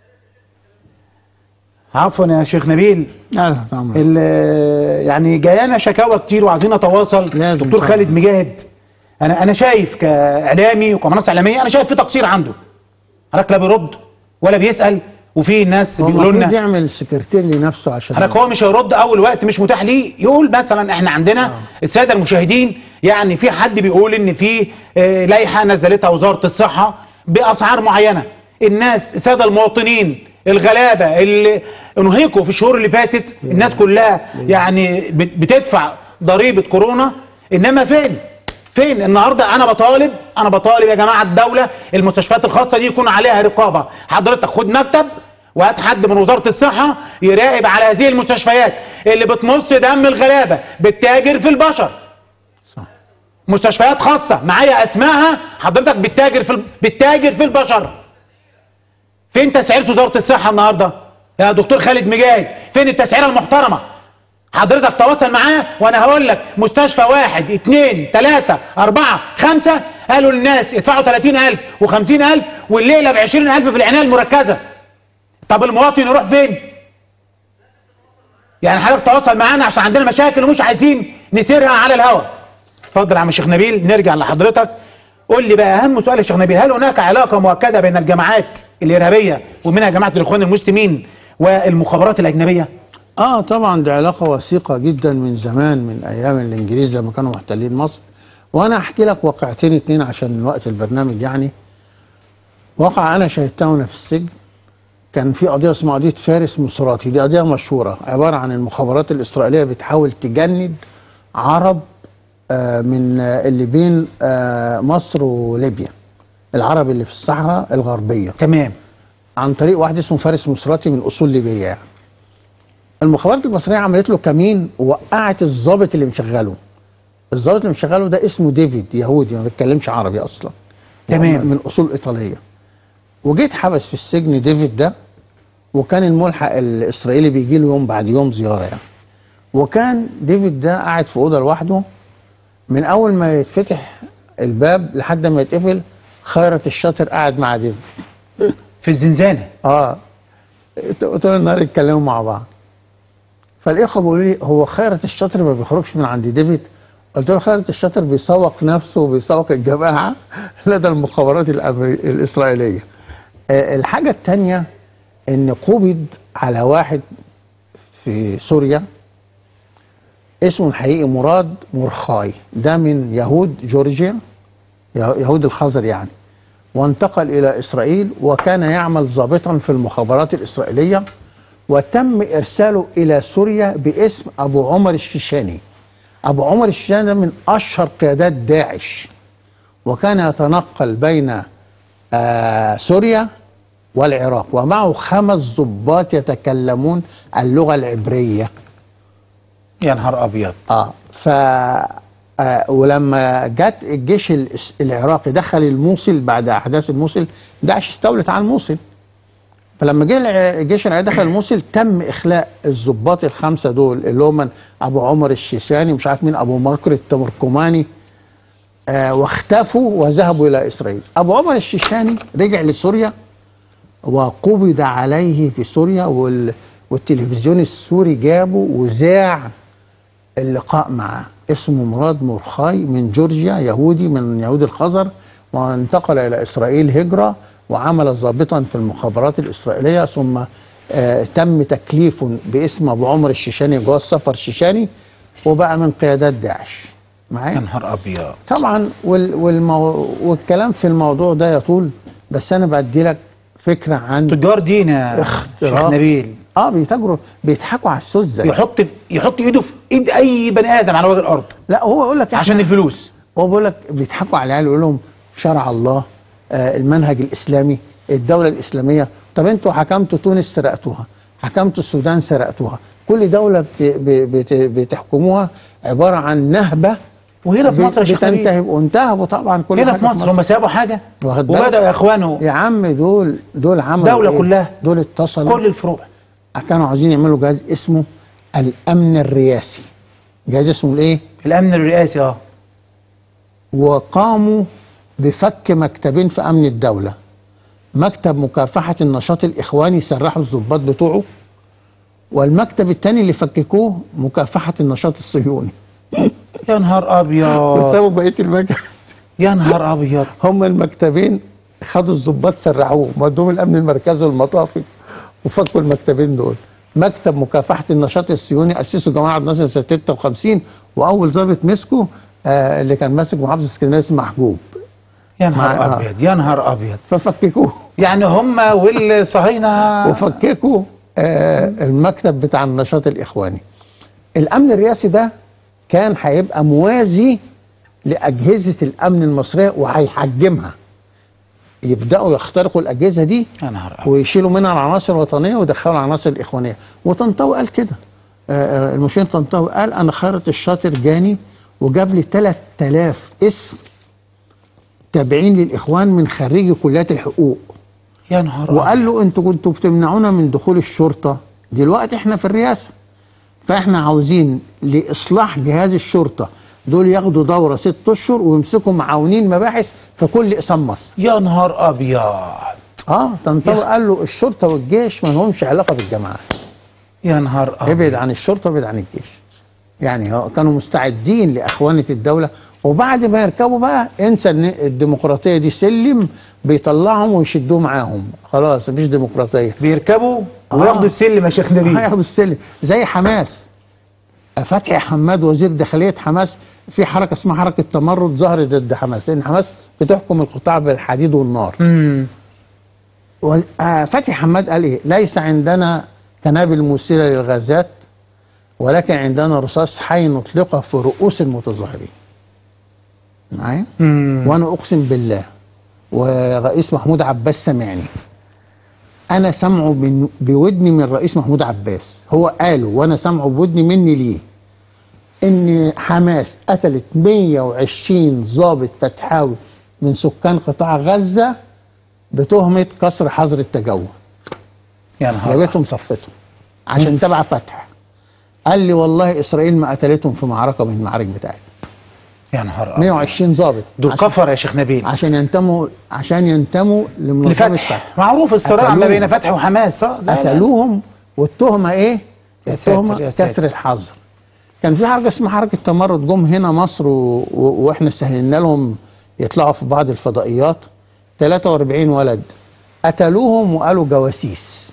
عفوا يا شيخ نبيل لا لا طبعا ال- يعني جايانا شكاوى كتير وعايزين نتواصل لازم دكتور طبعا. خالد مجاهد انا انا شايف كاعلامي وكمنصه اعلاميه انا شايف في تقصير عنده حضرتك لا بيرد ولا بيسال وفي ناس هو بيقولوا المفروض لنا يعمل سكرتير لنفسه عشان حضرتك هو مش هيرد اول وقت مش متاح ليه يقول مثلا احنا عندنا الساده المشاهدين يعني في حد بيقول ان في آه، لائحه نزلتها وزاره الصحه باسعار معينه الناس الساده المواطنين الغلابه اللي انهكوا في الشهور اللي فاتت الناس كلها يعني بت- بتدفع ضريبه كورونا انما فين فين النهارده انا بطالب انا بطالب يا جماعه الدوله المستشفيات الخاصه دي يكون عليها رقابه حضرتك خد مكتب وهات حد من وزاره الصحه يراقب على هذه المستشفيات اللي بتمص دم الغلابه بتتاجر في البشر صح مستشفيات خاصه معايا اسمائها حضرتك بتتاجر في ال- بتتاجر في البشر فين تسعيره وزاره الصحه النهارده يا دكتور خالد مجاهد فين التسعيره المحترمه حضرتك تواصل معاه وانا هقول لك مستشفى واحد اتنين تلاته اربعه خمسه قالوا للناس ادفعوا 30000 و50000 والليله ب 20000 في العنايه المركزه طب المواطن يروح فين؟ يعني حضرتك تواصل معانا عشان عندنا مشاكل ومش عايزين نسيرها على الهواء اتفضل يا عم الشيخ نبيل نرجع لحضرتك قول لي بقى اهم سؤال يا شيخ نبيل هل هناك علاقه مؤكده بين الجماعات الارهابيه ومنها جماعه الاخوان المسلمين والمخابرات الاجنبيه؟ اه طبعا دي علاقه وثيقه جدا من زمان من ايام الانجليز لما كانوا محتلين مصر وانا احكي لك واقعتين اتنين عشان وقت البرنامج يعني واقع انا شهدتها وانا في السجن كان في قضيه اسمها قضيه فارس مصراتي دي قضيه مشهوره عباره عن المخابرات الاسرائيليه بتحاول تجند عرب آه من آه اللي بين آه مصر وليبيا العرب اللي في الصحراء الغربيه تمام عن طريق واحد اسمه فارس مصراتي من اصول ليبيه يعني المخابرات المصريه عملت له كمين ووقعت الضابط اللي مشغله الضابط اللي مشغله ده اسمه ديفيد يهودي ما بيتكلمش عربي اصلا تمام. من اصول ايطاليه وجيت حبس في السجن ديفيد ده وكان الملحق الاسرائيلي بيجي له يوم بعد يوم زياره يعني وكان ديفيد ده قاعد في اوضه لوحده من اول ما يتفتح الباب لحد ما يتقفل خيرت الشاطر قاعد مع ديفيد في الزنزانه اه طول النهار يتكلموا مع بعض فالاخوه بيقولوا لي هو خيرت الشاطر ما بيخرجش من عند ديفيد قلت له خيرت الشاطر بيسوق نفسه وبيسوق الجماعه لدى المخابرات الأمري... الاسرائيليه آه الحاجه الثانيه ان قبض على واحد في سوريا اسمه الحقيقي مراد مرخاي ده من يهود جورجيا يهود الخزر يعني وانتقل إلى إسرائيل وكان يعمل ضابطا في المخابرات الإسرائيلية وتم إرساله إلى سوريا باسم أبو عمر الشيشاني أبو عمر الشيشاني ده من أشهر قيادات داعش وكان يتنقل بين آه سوريا والعراق ومعه خمس ضباط يتكلمون اللغة العبرية يا نهار ابيض اه ف آه ولما جت الجيش الإس- العراقي دخل الموصل بعد احداث الموصل داعش استولت على الموصل فلما جه الع- الجيش العراقي دخل الموصل تم اخلاء الضباط الخمسه دول اللي هم ابو عمر الشيشاني مش عارف مين ابو مكر التمركماني آه واختفوا وذهبوا الى اسرائيل ابو عمر الشيشاني رجع لسوريا وقبض عليه في سوريا وال والتلفزيون السوري جابه وذاع اللقاء معه اسمه مراد مرخاي من جورجيا يهودي من يهود الخزر وانتقل الى اسرائيل هجره وعمل ضابطا في المخابرات الاسرائيليه ثم آه تم تكليفه باسم ابو عمر الشيشاني جواز سفر شيشاني وبقى من قيادات داعش يا معايا نهار ابيض طبعا وال والمو والكلام في الموضوع ده يطول بس انا بدي لك فكره عن تجار دين يا شيخ اختراق. نبيل اه بيتاجروا بيضحكوا على السذج يحط يحط ايده في ايد اي بني ادم على وجه الارض لا هو يقول لك إحنا- عشان الفلوس هو بيقول لك بيضحكوا على العيال يقول لهم شرع الله آه المنهج الاسلامي الدوله الاسلاميه طب انتوا حكمتوا تونس سرقتوها حكمتوا السودان سرقتوها كل دوله بت بت بتحكموها عباره عن نهبه وهنا في مصر يا شيخ نبيل بتنتهب وانتهبوا طبعا كل هنا حاجة في مصر هم سابوا حاجه واخد بالك؟ وبداوا يا اخوانه يا عم دول دول عملوا دولة إيه؟ كلها. دول اتصلوا كل الفروع كانوا عايزين يعملوا جهاز اسمه الامن الرئاسي جهاز اسمه الايه الامن الرئاسي اه وقاموا بفك مكتبين في امن الدوله مكتب مكافحه النشاط الاخواني سرحوا الضباط بتوعه والمكتب الثاني اللي فككوه مكافحه النشاط الصهيوني يا نهار ابيض وسابوا بقيه المكتب يا نهار ابيض هم المكتبين خدوا الضباط سرحوه ودوهم الامن المركزي والمطافي وفكوا المكتبين دول مكتب مكافحه النشاط الصهيوني اسسه جمال عبد الناصر سنه 56 واول ضابط مسكه آه اللي كان ماسك محافظه اسكندريه اسمه محجوب يا نهار مع- آه. ابيض يا نهار ابيض ففككوه يعني هم والصهاينه وفككوا آه المكتب بتاع النشاط الاخواني الامن الرئاسي ده كان هيبقى موازي لاجهزه الامن المصريه وهيحجمها يبداوا يخترقوا الاجهزه دي يا نهار أبيض. ويشيلوا منها العناصر الوطنيه ويدخلوا العناصر الاخوانيه وطنطاوي قال كده آه، آه، المشير طنطاوي قال انا خيرت الشاطر جاني وجاب لي 3000 اسم تابعين للاخوان من خريجي كليات الحقوق يا نهار أبيض. وقال له انتوا كنتوا بتمنعونا من دخول الشرطه دلوقتي احنا في الرئاسه فاحنا عاوزين لاصلاح جهاز الشرطه دول ياخدوا دوره ست اشهر ويمسكوا معاونين مباحث في كل اقسام مصر يا نهار ابيض اه طنطاوي قال له الشرطه والجيش ما لهمش علاقه بالجماعه يا نهار ابيض ابعد عن الشرطه وابعد عن الجيش يعني هو كانوا مستعدين لاخوانه الدوله وبعد ما يركبوا بقى انسى ان الديمقراطيه دي سلم بيطلعهم ويشدوه معاهم خلاص مفيش ديمقراطيه بيركبوا آه. وياخدوا السلم يا شيخ نبيل هياخدوا السلم زي حماس فتحي حماد وزير داخليه حماس في حركه اسمها حركه تمرد ظهرت ضد حماس لان حماس بتحكم القطاع بالحديد والنار امم و- آه، فتحي حماد قال ايه ليس عندنا قنابل مثيره للغازات ولكن عندنا رصاص حي نطلقه في رؤوس المتظاهرين معايا امم وانا اقسم بالله ورئيس محمود عباس سمعني انا سامعه من بودني من رئيس محمود عباس هو قاله وانا سامعه بودني مني ليه ان حماس قتلت 120 ضابط فتحاوي من سكان قطاع غزه بتهمه كسر حظر التجول يا نهار أبيض. جابتهم صفتهم عشان تبع فتح قال لي والله اسرائيل ما قتلتهم في معركه من المعارك بتاعتها يا نهار أبيض. 120 ضابط دول عشان- كفر يا شيخ نبيل عشان ينتموا عشان ينتموا لمنظمه لفتح فتح معروف الصراع ما قتلوهم. بين فتح وحماس صح؟ لا، لا. قتلوهم والتهمه ايه؟ يا ساتر، التهمه يا ساتر. كسر الحظر كان في حركه اسمها حركه تمرد جم هنا مصر و... و... واحنا سهلنا لهم يطلعوا في بعض الفضائيات 43 ولد قتلوهم وقالوا جواسيس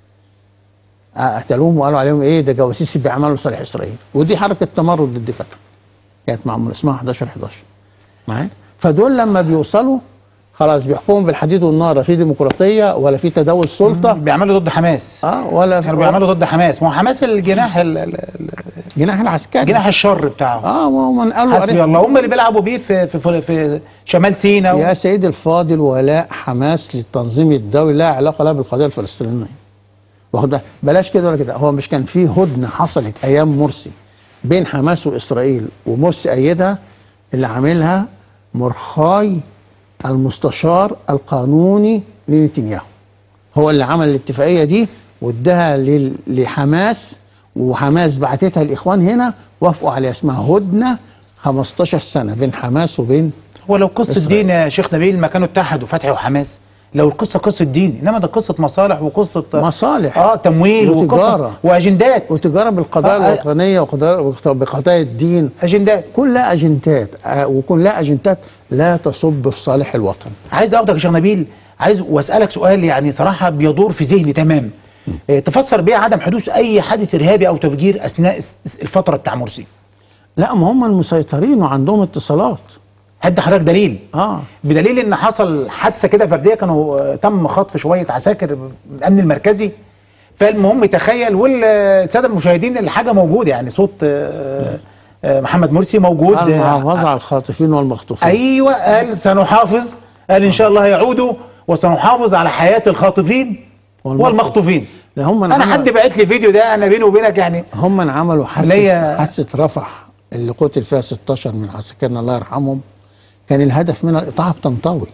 آه، قتلوهم وقالوا عليهم ايه ده جواسيس بيعملوا لصالح اسرائيل ودي حركه تمرد ضد فتح كانت معموله اسمها 11 11 معايا فدول لما بيوصلوا خلاص بيحكموا بالحديد والنار لا في ديمقراطيه ولا في تداول سلطه بيعملوا ضد حماس اه ولا كانوا بيعملوا ضد حماس ما هو حماس الجناح ال- ال- ال- جناح العسكري جناح الشر بتاعه اه ومن قالوا حسبي الله هم اللي بيلعبوا بيه في في في, في شمال سيناء يا سيدي الفاضل ولاء حماس للتنظيم الدولي لا علاقه لها بالقضيه الفلسطينيه واخد بالك؟ بلاش كده ولا كده هو مش كان في هدنه حصلت ايام مرسي بين حماس واسرائيل ومرسي ايدها اللي عاملها مرخاي المستشار القانوني لنتنياهو هو اللي عمل الاتفاقيه دي واداها لل- لحماس وحماس بعتتها الاخوان هنا وافقوا عليها اسمها هدنه 15 سنه بين حماس وبين هو لو قصه إسرائيل. دين يا شيخ نبيل ما كانوا اتحدوا فتحي وحماس لو القصه قصه دين انما ده قصه مصالح وقصه مصالح اه تمويل وتجارة. وقصص واجندات وتجاره بالقضايا آه، آه. الوطنيه وقضايا- بقضايا الدين اجندات كلها اجندات آه، وكلها اجندات لا تصب في صالح الوطن عايز اخدك يا شيخ نبيل عايز واسالك سؤال يعني صراحه بيدور في ذهني تمام إيه، تفسر بيه عدم حدوث اي حادث ارهابي او تفجير اثناء الس- الفتره بتاع مرسي لا ما هم المسيطرين وعندهم اتصالات هدي حضرتك دليل اه بدليل ان حصل حادثه كده فرديه كانوا آه، تم خطف شويه عساكر من الامن المركزي فالمهم تخيل والساده المشاهدين الحاجه موجوده يعني صوت آه، آه، محمد مرسي موجود آه، المحافظه على الخاطفين والمخطوفين ايوه قال سنحافظ قال ان شاء الله يعودوا وسنحافظ على حياه الخاطفين والمخطوفين. والمخطوفين لا هم انا عمل- حد بعت لي فيديو ده انا بيني وبينك يعني هم اللي عملوا اللي حادثه هي- حادثه رفح اللي قتل فيها 16 من عساكرنا الله يرحمهم كان الهدف منها الاطاحه بطنطاوي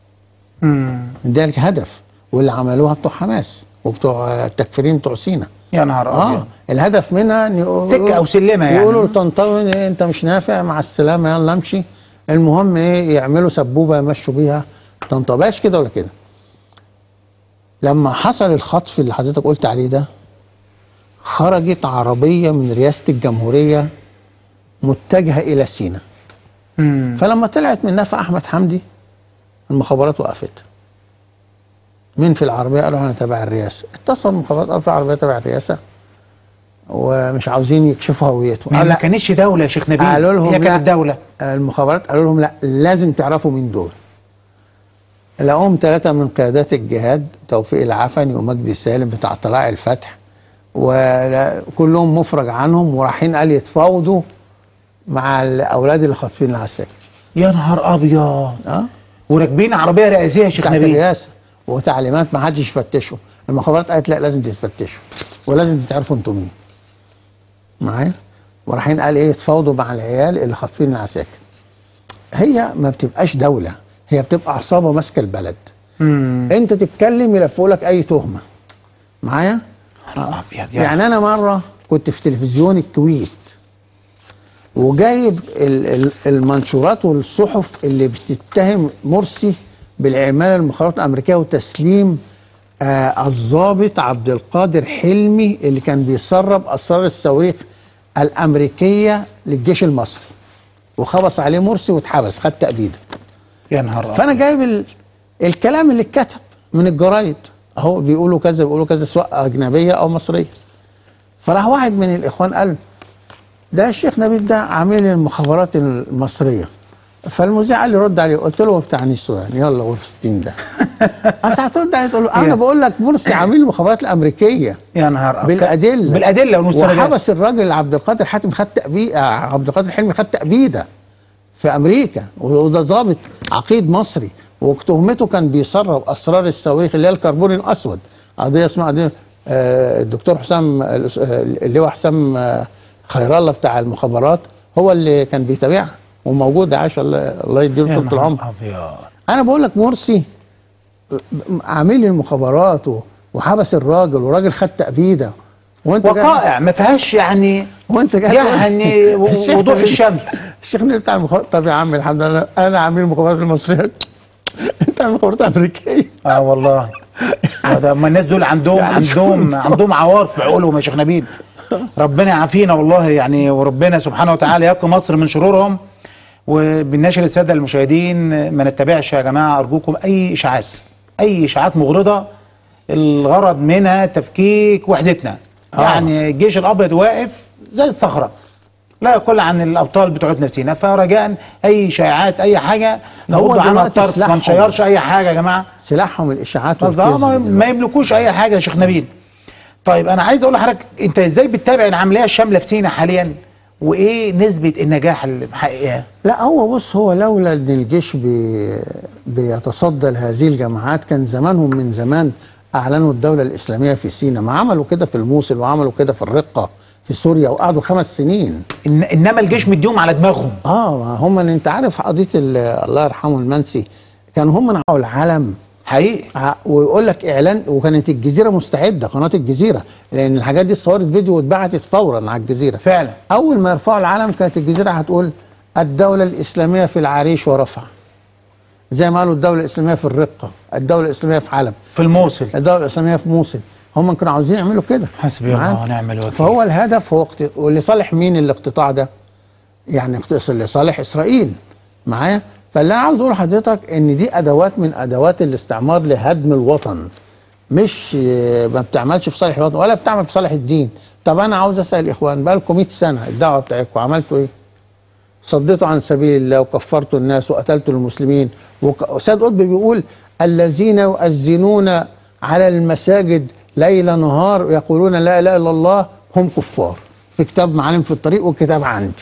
ده الهدف واللي عملوها بتوع حماس وبتوع آه، التكفيرين بتوع سينا يا نهار اه ابيض الهدف منها ان يقول- سكة أو سلمة يعني. يقولوا لطنطاوي إيه انت مش نافع مع السلامه يلا امشي المهم ايه يعملوا سبوبه يمشوا بيها طنطاوي بلاش كده ولا كده لما حصل الخطف اللي حضرتك قلت عليه ده خرجت عربيه من رئاسه الجمهوريه متجهه الى سينا مم. فلما طلعت من نفع احمد حمدي المخابرات وقفت مين في العربيه قالوا انا تبع الرئاسه اتصل المخابرات قالوا في عربيه تبع الرئاسه ومش عاوزين يكشفوا هويته ما قال ما لا كانتش دوله يا شيخ نبيل قالوا لهم هي كانت لا. دوله المخابرات قالوا لهم لا لازم تعرفوا مين دول لقوهم ثلاثة من قيادات الجهاد توفيق العفني ومجدي سالم بتاع طلائع الفتح وكلهم مفرج عنهم ورايحين قال يتفاوضوا مع الاولاد اللي خاطفين العساكر يا نهار ابيض اه وراكبين عربيه رئاسيه يا شيخ بتاعت نبيل الرئاسه وتعليمات ما حدش يفتشوا المخابرات قالت لا لازم تتفتشوا ولازم تعرفوا انتوا مين معايا ورايحين قال ايه تفاوضوا مع العيال اللي خاطفين العساكر هي ما بتبقاش دوله هي بتبقى عصابه ماسكه البلد امم انت تتكلم يلفوا لك اي تهمه معايا ابيض يعني انا مره كنت في تلفزيون الكويت وجايب ال- ال- المنشورات والصحف اللي بتتهم مرسي بالعماله المخابرات الامريكيه وتسليم آه الضابط عبد القادر حلمي اللي كان بيسرب اسرار الصواريخ الامريكيه للجيش المصري وخبص عليه مرسي واتحبس خد تأبيده يا نهار أبيض. فانا جايب ال... الكلام اللي اتكتب من الجرايد اهو بيقولوا كذا بيقولوا كذا سواء اجنبيه او مصريه فراح واحد من الاخوان قال ده الشيخ نبيل ده عميل المخابرات المصريه فالمذيع قال لي رد عليه قلت له بتاع نسوان يلا غرفه 60 ده اصل هترد عليه تقول له انا يا. بقول لك مرسي عميل المخابرات الامريكيه يا نهار أبيض. بالادله بالادله والمستندات وحبس الراجل عبد القادر حاتم خد تأبيد عبد القادر حلمي خد تأبيده في امريكا وده ضابط عقيد مصري وتهمته كان بيسرب اسرار الصواريخ اللي هي الكربون الاسود قضيه اسمها قضيه آه، الدكتور حسام آه، اللي هو حسام آه، خير الله بتاع المخابرات هو اللي كان بيتابعها وموجود عاش الله الله يديله يا طول نهار العمر ابيض انا بقول لك مرسي عامل المخابرات و- وحبس الراجل والراجل خد تأبيده وانت جاي- وقائع ما فيهاش يعني وانت جاي يعني و- الشيخ وضوح نبيل- الشمس الشيخ نبيل بتاع المخابرات طب يا عم الحمد لله انا عميل المخابرات المصريه انت عامل المخابرات الامريكيه اه والله ده ما الناس دول عندهم يعني عندهم عندهم عوار في عقولهم يا شيخ نبيل ربنا يعافينا والله يعني وربنا سبحانه وتعالى يقي مصر من شرورهم وبالناشر الساده المشاهدين ما نتبعش يا جماعه ارجوكم اي اشاعات اي اشاعات مغرضه الغرض منها تفكيك وحدتنا آه. يعني الجيش الابيض واقف زي الصخره لا يقل عن الابطال بتوعتنا فينا فرجاء اي شائعات اي حاجه هو نرد عنها دلوقتي الطرف ما سلاحهم. نشيرش اي حاجه يا جماعه سلاحهم الاشاعات بس آه، والكذب ما, دلوقتي. ما يملكوش اي حاجه يا شيخ نبيل طيب انا عايز اقول لحضرتك انت ازاي بتتابع العمليه الشامله في سينا حاليا وايه نسبه النجاح اللي محققها لا هو بص هو لولا ان الجيش بي بيتصدى لهذه الجماعات كان زمانهم من زمان اعلنوا الدوله الاسلاميه في سيناء ما عملوا كده في الموصل وعملوا كده في الرقه في سوريا وقعدوا خمس سنين إن انما الجيش مديهم على دماغهم اه ما هم انت عارف قضيه ال- الله يرحمه المنسي كانوا هم نعوا العلم حقيقي ع- ويقول لك اعلان وكانت الجزيره مستعده قناه الجزيره لان الحاجات دي اتصورت فيديو واتبعتت فورا على الجزيره فعلا اول ما يرفعوا العلم كانت الجزيره هتقول الدوله الاسلاميه في العريش ورفع زي ما قالوا الدوله الاسلاميه في الرقه الدوله الاسلاميه في حلب في الموصل الدوله الاسلاميه في موصل هم كانوا عاوزين يعملوا كده حسبي معاك؟ الله ونعم الوكيل فهو الهدف هو اقت... ولصالح مين الاقتطاع ده يعني اقتص- لصالح اسرائيل معايا فاللي انا عاوز اقول لحضرتك ان دي ادوات من ادوات الاستعمار لهدم الوطن مش آه، ما بتعملش في صالح الوطن ولا بتعمل في صالح الدين طب انا عاوز اسال الاخوان بقى لكم 100 سنه الدعوه بتاعتكم عملتوا ايه صديتوا عن سبيل الله وكفرتوا الناس وقتلتوا المسلمين وك- وسيد قطب بيقول الذين يؤذنون على المساجد ليل نهار يقولون لا اله الا الله هم كفار في كتاب معالم في الطريق وكتاب عندي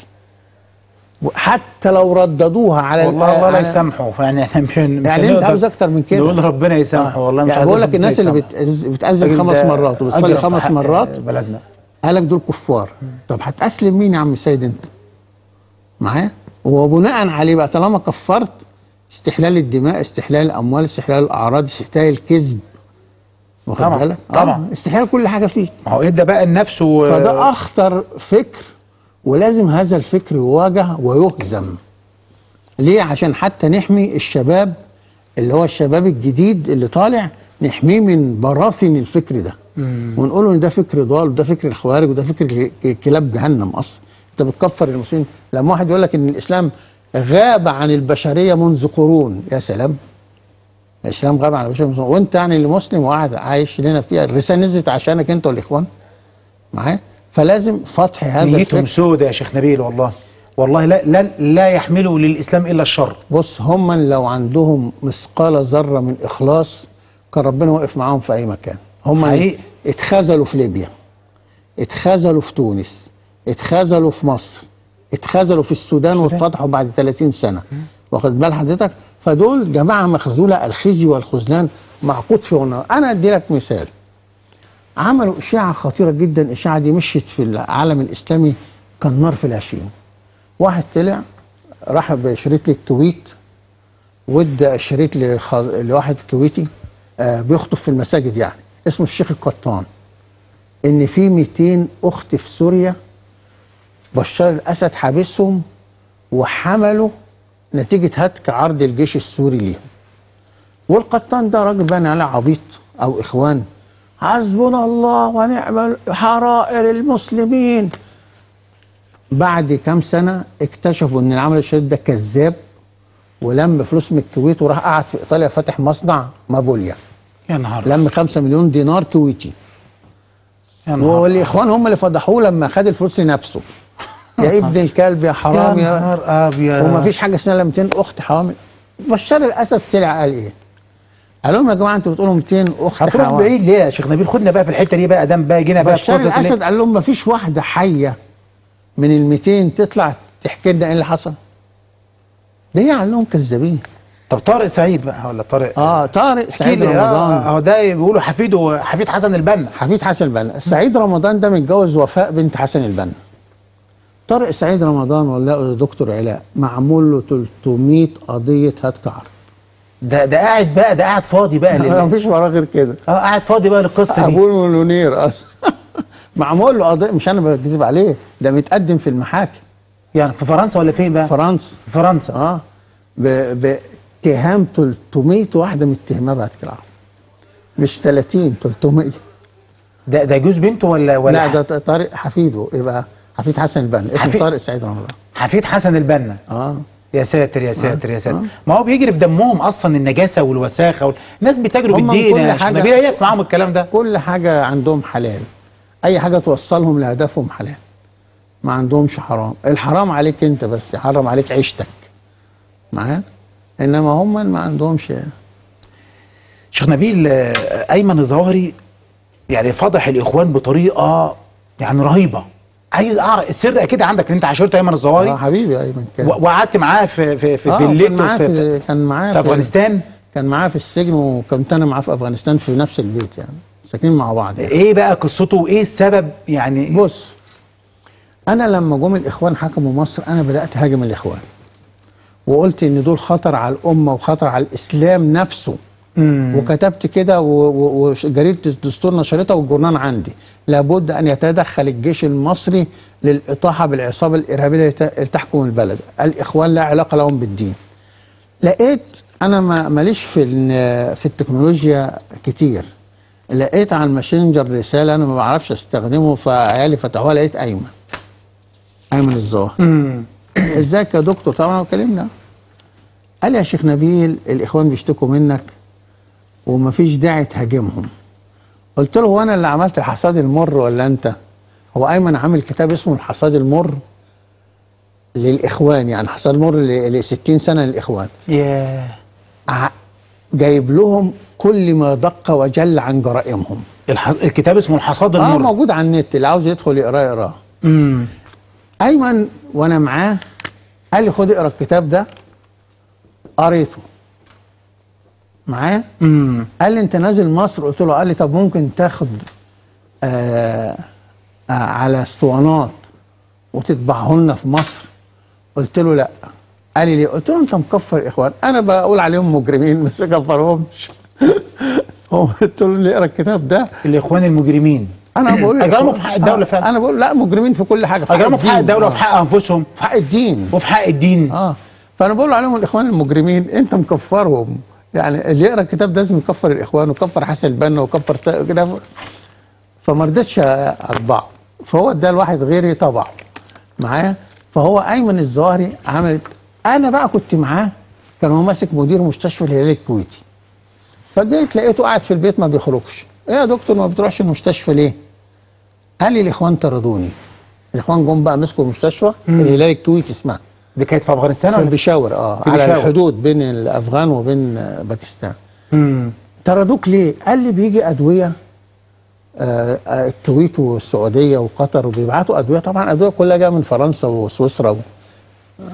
حتى لو رددوها على والله ال- ولا على- يسامحوا يعني احنا مش هن- مش يعني انت هنقدر عاوز اكتر من كده نقول ربنا يسامحه والله مش يعني عايز بقول لك ربنا الناس اللي يسامحه. بتأز- بتأذن الراجل خمس ده مرات وبتصلي أجرم في خمس حق مرات بلدنا قالك دول كفار طب هتأسلم مين يا عم السيد انت معايا وبناء عليه بقى طالما كفرت استحلال الدماء استحلال الاموال استحلال الاعراض استحلال الكذب واخد طبعا، بالك طبعا. آه استحلال كل حاجه فيك ما هو ادى بقى النفس و... فده اخطر فكر ولازم هذا الفكر يواجه ويهزم ليه عشان حتى نحمي الشباب اللي هو الشباب الجديد اللي طالع نحميه من براثن الفكر ده ونقول له ان ده فكر ضال وده فكر الخوارج وده فكر ك- كلاب جهنم اصلا انت بتكفر المسلمين لما واحد يقول لك ان الاسلام غاب عن البشريه منذ قرون يا سلام الاسلام غاب عن البشريه منذ قرون وانت يعني اللي مسلم وقاعد عايش لنا فيها الرساله نزلت عشانك انت والاخوان معايا فلازم فتح هذا نيتهم الفكر سودة يا شيخ نبيل والله والله لا لا لا يحملوا للاسلام الا الشر بص هم لو عندهم مثقال ذره من اخلاص كان ربنا واقف معاهم في اي مكان هم حقيقي. اتخاذلوا في ليبيا اتخاذلوا في تونس اتخاذلوا في مصر اتخاذلوا في السودان واتفتحوا بعد 30 سنه واخد بال حضرتك فدول جماعه مخذوله الخزي والخذلان معقود في عنق انا ادي لك مثال عملوا اشاعه خطيره جدا الاشاعه دي مشيت في العالم الاسلامي كالنار في العشرين واحد طلع راح بشريط الكويت وادى الشريط لخ- لواحد كويتي آه بيخطب في المساجد يعني اسمه الشيخ القطان ان في 200 اخت في سوريا بشار الاسد حابسهم وحملوا نتيجه هتك عرض الجيش السوري ليهم والقطان ده راجل بان عليه عبيط او اخوان حسبنا الله ونعم حرائر المسلمين بعد كام سنه اكتشفوا ان العمل الشديد ده كذاب ولم فلوس من الكويت وراح قعد في ايطاليا فاتح مصنع مابوليا يا نهار لم 5 مليون دينار كويتي يا نهار والاخوان هم اللي فضحوه لما خد الفلوس لنفسه يا ابن الكلب يا حرام يا يا نهار ابيض وما فيش حاجه اسمها 200 اخت حوامل بشار الاسد طلع قال ايه؟ قال لهم يا جماعه انتوا بتقولوا 200 اخت هتروح حوامل بعيد ليه يا شيخ نبيل خدنا بقى في الحته دي بقى ادام بقى جينا بقى في بشار فرصه الاسد ليه؟ قال لهم ما فيش واحده حيه من ال 200 تطلع تحكي لنا ايه اللي حصل ده قال لهم كذابين طب طارق سعيد بقى ولا طارق اه طارق سعيد احكي لي، آه، رمضان اهو ده بيقولوا حفيده حفيد حسن البنا حفيد حسن البنا سعيد رمضان ده متجوز وفاء بنت حسن البنا طارق سعيد رمضان ولا دكتور علاء معمول له 300 قضيه هتك عرض ده ده قاعد بقى ده قاعد فاضي بقى ما لل... فيش وراه غير كده اه قاعد فاضي بقى للقصه دي ابوه مليونير اصلا معمول له قضيه مش انا بكذب عليه ده متقدم في المحاكم يعني في فرنسا ولا فين بقى؟ فرنسا في فرنسا اه ب- باتهام 300 واحده متهمه بعد كده مش 30 300 ده ده جوز بنته ولا ولا لا ده طارق حفيده يبقى حفيد حسن البنا اسمه حفيد- طارق سعيد رمضان حفيد حسن البنا اه يا ساتر يا ساتر يا ساتر ما هو بيجري في دمهم اصلا النجاسه والوساخه وال... الناس بيتاجروا هم بالدين كل يا شيخ حاجة- نبيل هيقف معاهم الكلام ده كل حاجه عندهم حلال اي حاجه توصلهم لهدفهم حلال ما عندهمش حرام الحرام عليك انت بس يحرم عليك عيشتك معايا انما هم ما عندهمش شيخ نبيل آه، ايمن الظواهري يعني فضح الاخوان بطريقه يعني رهيبه عايز اعرف السر اكيد عندك ان انت عاشرت ايمن اه الظواهري حبيبي ايمن كان و- وقعدت معاه في في في, آه، في كان الليت معاه في, في, في كان معاه في افغانستان كان معاه في السجن وكنت انا معاه في افغانستان في نفس البيت يعني ساكنين مع بعض يعني. ايه بقى قصته وايه السبب يعني بص انا لما جم الاخوان حكموا مصر انا بدات هاجم الاخوان وقلت ان دول خطر على الامه وخطر على الاسلام نفسه مم. وكتبت كده و- و- وجريده الدستور نشرتها والجورنال عندي لابد ان يتدخل الجيش المصري للاطاحه بالعصابه الارهابيه التي تحكم البلد الاخوان لا علاقه لهم بالدين لقيت انا ما ماليش في ال- في التكنولوجيا كتير لقيت على الماسنجر رساله انا ما بعرفش استخدمه فعيالي فتحوها لقيت ايمن ايمن الظاهر مم. ازيك يا دكتور طبعا وكلمنا قال لي يا شيخ نبيل الاخوان بيشتكوا منك ومفيش داعي تهاجمهم قلت له هو انا اللي عملت الحصاد المر ولا انت هو ايمن عامل كتاب اسمه الحصاد المر للاخوان يعني حصاد المر ل 60 سنه للاخوان ياه ع- جايب لهم كل ما دق وجل عن جرائمهم الح... الكتاب اسمه الحصاد اه المر موجود على النت اللي عاوز يدخل يقراه يقراه امم ايمن وانا معاه قال لي خد اقرا الكتاب ده قريته معاه امم قال لي انت نازل مصر قلت له قال لي طب ممكن تاخد آه آه على اسطوانات وتطبعه لنا في مصر قلت له لا قال لي ليه قلت له انت مكفر اخوان انا بقول عليهم مجرمين بس ما كفرهمش هو قلت له اللي يقرا الكتاب ده الاخوان المجرمين انا بقول اجرموا في حق الدوله فعلا انا بقول لا مجرمين في كل حاجه اجرموا في حق الدين. الدوله آه. وفي حق انفسهم في حق الدين وفي حق الدين اه فانا بقول عليهم الاخوان المجرمين انت مكفرهم يعني اللي يقرا الكتاب ده لازم يكفر الاخوان ويكفر حسن البنا ويكفر س- كده فما رضيتش اطبعه فهو اداه لواحد غيري طبعه معايا فهو ايمن الظاهري عملت انا بقى كنت معاه كان هو ماسك مدير مستشفى الهلال الكويتي فجيت لقيته قاعد في البيت ما بيخرجش ايه يا دكتور ما بتروحش المستشفى ليه؟ قال لي الاخوان طردوني الاخوان جم بقى مسكوا المستشفى الهلال الكويتي اسمها دي كانت في افغانستان في ولا البشاور اه في على بشاور. الحدود بين الافغان وبين آه، باكستان امم طردوك ليه؟ قال لي بيجي ادويه آه، آه، الكويت والسعوديه وقطر وبيبعتوا ادويه طبعا ادويه كلها جايه من فرنسا وسويسرا و...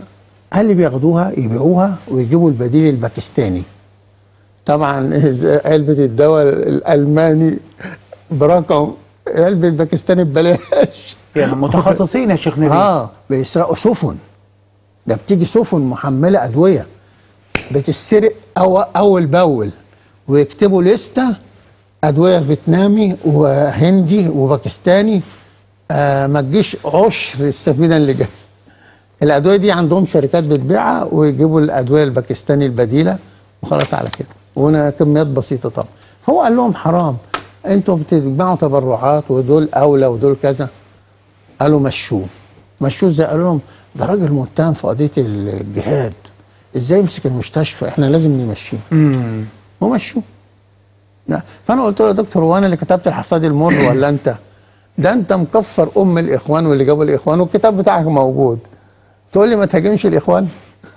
قال لي بياخدوها يبيعوها ويجيبوا البديل الباكستاني طبعا علبة الدواء الألماني برقم علبة الباكستاني ببلاش يعني متخصصين يا شيخ نبيل اه بيسرقوا سفن ده بتيجي سفن محملة أدوية بتسرق أو أول بأول ويكتبوا لستة أدوية فيتنامي وهندي وباكستاني آه ما تجيش عشر السفينة اللي جايه الأدوية دي عندهم شركات بتبيعها ويجيبوا الأدوية الباكستاني البديلة وخلاص على كده وهنا كميات بسيطة طبعا فهو قال لهم حرام انتوا بتجمعوا تبرعات ودول أولى ودول كذا قالوا مشوه مشوه ازاي قالوا لهم ده راجل متهم في قضيه الجهاد ازاي يمسك المستشفى احنا لازم نمشيه امم ومشوه لا. فانا قلت له يا دكتور هو انا اللي كتبت الحصاد المر ولا انت ده انت مكفر ام الاخوان واللي جابوا الاخوان والكتاب بتاعك موجود تقول لي ما تهاجمش الاخوان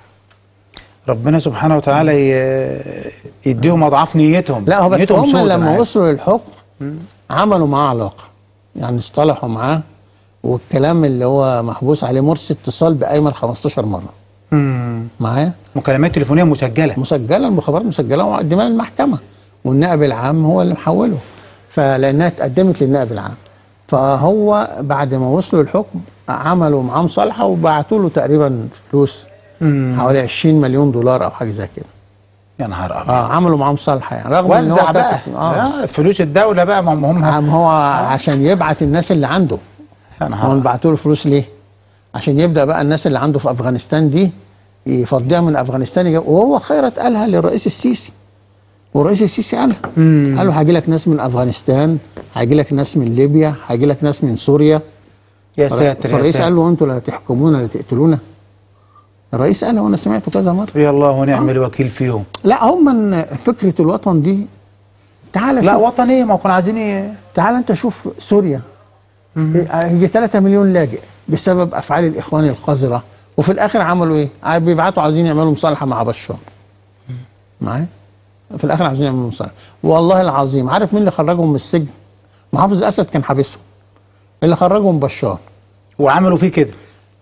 ربنا سبحانه وتعالى ي- يديهم اضعاف نيتهم لا هو بس نيتهم هم سودة لما معاك. وصلوا للحكم عملوا معاه علاقه يعني اصطلحوا معاه والكلام اللي هو محبوس عليه مرسي اتصال بايمن 15 مره مم. معايا مكالمات تليفونيه مسجله مسجله المخابرات مسجله ومقدمه للمحكمه والنائب العام هو اللي محوله فلانها اتقدمت للنائب العام فهو بعد ما وصلوا الحكم عملوا معاه مصالحه وبعتوا له تقريبا فلوس مم. حوالي 20 مليون دولار او حاجه زي كده يا نهار ابيض اه عملوا معاه مصالحه يعني رغم ان هو وزع بقى كاتب- اه آه. فلوس الدوله بقى ما هم هم عم هو عشان يبعت الناس اللي عنده يا هو نهار بعتوا له فلوس ليه؟ عشان يبدا بقى الناس اللي عنده في افغانستان دي يفضيها من افغانستان يجيب وهو خيرت قالها للرئيس السيسي والرئيس السيسي قالها مم. قال له هيجي لك ناس من افغانستان هيجي لك ناس من ليبيا هيجي لك ناس من سوريا يا ساتر يا فالرئيس قال ساتر له انتوا لا تحكمونا لا تقتلونا الرئيس قالها وانا سمعته كذا مره حسبي الله ونعم الوكيل فيهم لا هم من فكره الوطن دي تعال لا شوف وطنيه ما كانوا عايزين ي- تعال انت شوف سوريا يجي 3 مليون لاجئ بسبب افعال الاخوان القذره وفي الاخر عملوا ايه؟ عا- بيبعتوا عايزين يعملوا مصالحه مع بشار معايا؟ في الاخر عايزين يعملوا مصالحه والله العظيم عارف مين اللي خرجهم من السجن؟ محافظ اسد كان حابسهم اللي خرجهم بشار وعملوا فيه كده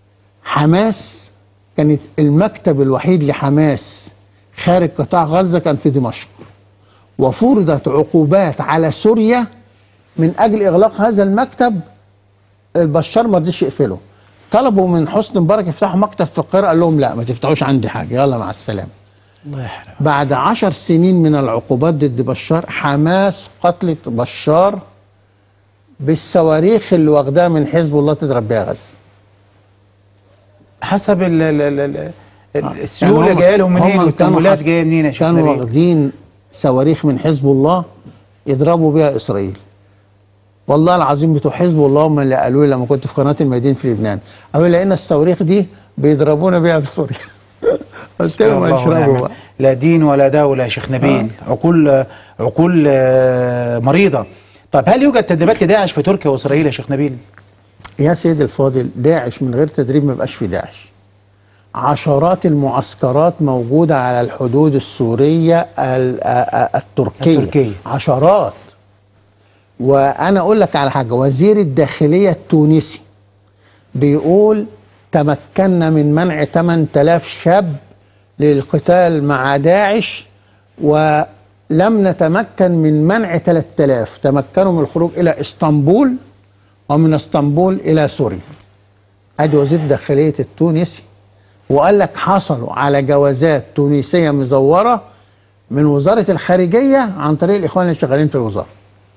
حماس كانت المكتب الوحيد لحماس خارج قطاع غزة كان في دمشق وفرضت عقوبات على سوريا من أجل إغلاق هذا المكتب البشار ما رضيش يقفله طلبوا من حسني مبارك يفتحوا مكتب في القاهرة قال لهم لا ما تفتحوش عندي حاجة يلا مع السلامة الله يحرق بعد عشر سنين من العقوبات ضد بشار حماس قتلت بشار بالصواريخ اللي واخداها من حزب الله تضرب بيها غزة حسب ال ال ال ال السيوله هم- جايه لهم هم منين كانوا والتمويلات حس- جايه منين يا شيخ كانوا نبيل؟ واخدين صواريخ من حزب الله يضربوا بيها اسرائيل والله العظيم بتوع حزب الله هم اللي قالوا لي لما كنت في قناه الميادين في لبنان قالوا لي لقينا الصواريخ دي بيضربونا بيها في سوريا قلت لهم الله اشربوا ونعم. بقى لا دين ولا دولة يا شيخ نبيل عقول عقول آه، مريضة طب هل يوجد تدريبات لداعش في تركيا وإسرائيل يا شيخ نبيل؟ يا سيدي الفاضل داعش من غير تدريب ما يبقاش في داعش عشرات المعسكرات موجودة على الحدود السورية ال- آ- آ- التركية التركية. عشرات وأنا أقول لك على حاجة وزير الداخلية التونسي بيقول تمكنا من منع 8000 شاب للقتال مع داعش ولم نتمكن من منع 3000 تمكنوا من الخروج إلى اسطنبول ومن اسطنبول إلى سوريا ادي وزير الداخلية التونسي وقال لك حصلوا على جوازات تونسية مزورة من وزارة الخارجية عن طريق الإخوان اللي شغالين في الوزارة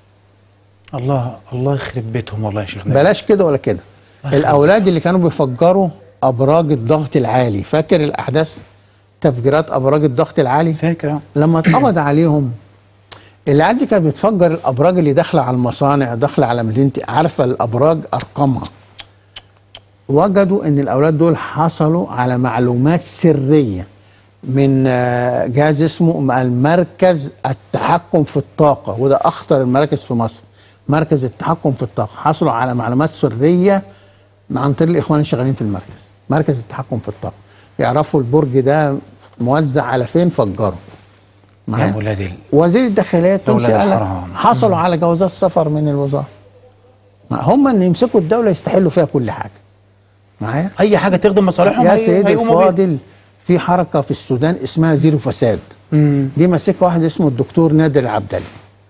الله الله يخرب بيتهم والله يا شيخ نبيل بلاش كده ولا كده الأولاد اللي كانوا بيفجروا أبراج الضغط العالي فاكر الأحداث تفجيرات أبراج الضغط العالي فاكر آه. لما اتقبض عليهم العيال دي كانت بتفجر الابراج اللي داخله على المصانع داخله على مدينتي عارفه الابراج ارقامها وجدوا ان الاولاد دول حصلوا على معلومات سريه من آه، جهاز اسمه المركز التحكم في الطاقه وده اخطر المراكز في مصر مركز التحكم في الطاقه حصلوا على معلومات سريه عن طريق الاخوان اللي شغالين في المركز مركز التحكم في الطاقه يعرفوا البرج ده موزع على فين فجروا يا معايا ولاد ال... وزير الداخليه التونسي أولاد قال لك الحرام. حصلوا على جوازات سفر من الوزاره ما هم اللي يمسكوا الدوله يستحلوا فيها كل حاجه معايا اي حاجه تخدم مصالحهم يا هي- سيدي هيقوموا بيها. الفاضل في حركه في السودان اسمها زيرو فساد مم. دي ماسكها واحد اسمه الدكتور نادر العبدلي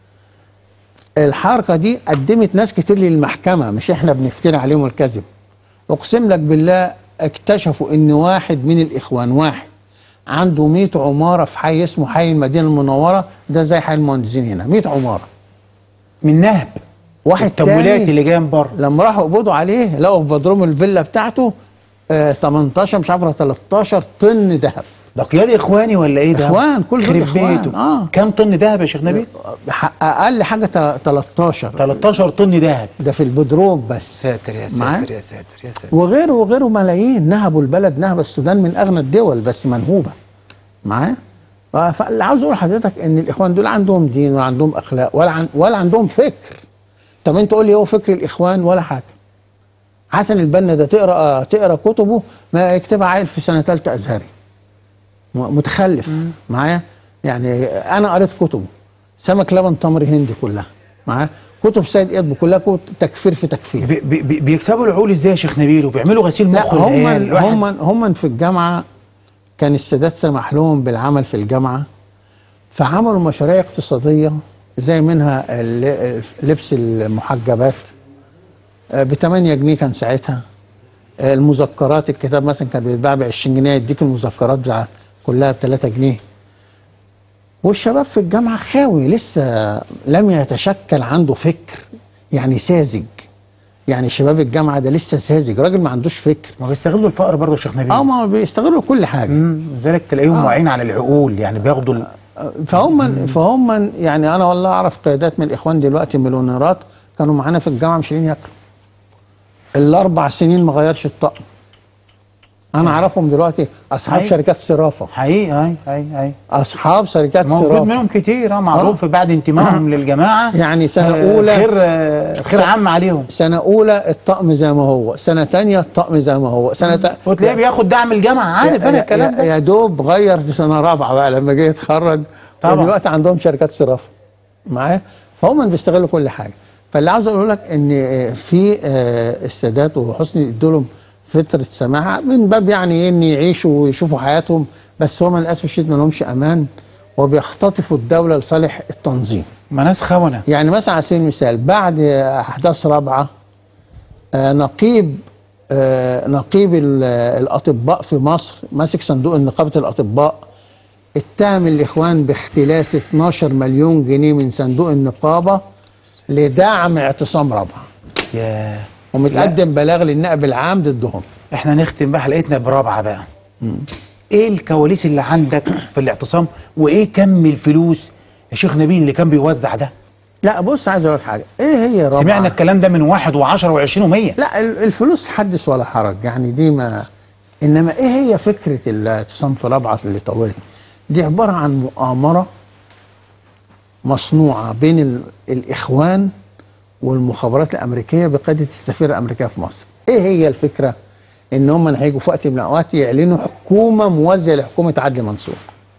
الحركه دي قدمت ناس كتير للمحكمه مش احنا بنفتري عليهم الكذب اقسم لك بالله اكتشفوا ان واحد من الاخوان واحد عنده 100 عماره في حي اسمه حي المدينه المنوره ده زي حي المهندسين هنا 100 عماره من نهب واحد التمويلات تاني اللي جايه من بره لما راحوا قبضوا عليه لقوا في بدروم الفيلا بتاعته آه 18 مش عارف 13 طن ذهب ده قياد اخواني ولا ايه ده؟ إخوان، كل دول خرب إخوان، بيته آه. كام طن ذهب يا شيخ نبيل؟ ح- اقل حاجه ت- 13 13 طن ذهب ده في البدروم بس ساتر يا معاه؟ ساتر يا ساتر يا ساتر وغيره وغيره ملايين نهبوا البلد نهب السودان من اغنى الدول بس منهوبه معايا آه، فاللي عاوز اقول لحضرتك ان الاخوان دول عندهم دين ولا عندهم اخلاق ولا عن ولا عندهم فكر طب انت قول لي هو فكر الاخوان ولا حاجه حسن البنا ده تقرا آه، تقرا كتبه ما يكتبها عيل في سنه ثالثه ازهري م- متخلف معايا يعني انا قريت كتبه سمك لبن تمر هندي كلها معايا كتب سيد قطب كلها كتب تكفير في تكفير بي بي بي- بيكسبوا العقول ازاي يا شيخ نبيل وبيعملوا غسيل لا مخ هم للعيال. الواحد- هم هم في الجامعه كان السادات سمح لهم بالعمل في الجامعه فعملوا مشاريع اقتصاديه زي منها ال- لبس المحجبات ب 8 جنيه كان ساعتها آه، المذكرات الكتاب مثلا كان بيتباع ب 20 جنيه يديك المذكرات بتاع كلها ب 3 جنيه والشباب في الجامعه خاوي لسه لم يتشكل عنده فكر يعني ساذج يعني شباب الجامعه ده لسه ساذج راجل ما عندوش فكر ما بيستغلوا الفقر برضه يا شيخ نبيل اه ما بيستغلوا كل حاجه مم، لذلك تلاقيهم واعيين على العقول يعني بياخدوا ال... فهم فهم يعني انا والله اعرف قيادات من الاخوان دلوقتي مليونيرات كانوا معانا في الجامعه مش لاقيين ياكلوا الاربع سنين ما غيرش الطقم انا اعرفهم دلوقتي اصحاب أيوة. شركات صرافه حقيقي اي اي اي اصحاب شركات موجود صرافه منهم كتير اه معروف بعد انتمائهم للجماعه يعني سنه آه، اولى خير آه، خير س- عام عليهم سنه اولى الطقم زي ما هو سنه تانية الطقم زي ما هو سنه تا... وتلاقيه بياخد دعم الجامعه عارف يا- انا يا- الكلام يا- ده يا دوب غير في سنه رابعه بقى لما جه يتخرج طبعا. دلوقتي عندهم شركات صرافه معايا فهم اللي بيستغلوا كل حاجه فاللي عاوز اقول لك ان آه، في آه، السادات وحسني ادوا لهم فتره سماحه من باب يعني ايه ان يعيشوا ويشوفوا حياتهم بس هم للاسف الشديد ما لهمش امان وبيختطفوا الدوله لصالح التنظيم ما ناس خونه يعني مثلا على سبيل المثال بعد احداث رابعه آه، نقيب آه، نقيب ال- الاطباء في مصر ماسك صندوق نقابه الاطباء اتهم الاخوان باختلاس 12 مليون جنيه من صندوق النقابه لدعم اعتصام رابعه يا ومتقدم بلاغ للنائب العام ضدهم احنا نختم بقى حلقتنا برابعه بقى ايه الكواليس اللي عندك في الاعتصام وايه كم الفلوس يا شيخ نبيل اللي كان بيوزع ده لا بص عايز اقول لك حاجه ايه هي رابعه سمعنا الكلام ده من واحد وعشرة وعشرين ومية لا ال- الفلوس حدث ولا حرج يعني دي ما انما ايه هي فكره الاعتصام في رابعه اللي طولت دي عباره عن مؤامره مصنوعه بين ال- الاخوان والمخابرات الامريكيه بقياده السفيره الامريكيه في مصر ايه هي الفكره ان هم هيجوا في وقت من الاوقات يعلنوا حكومه موازيه لحكومه عدلي منصور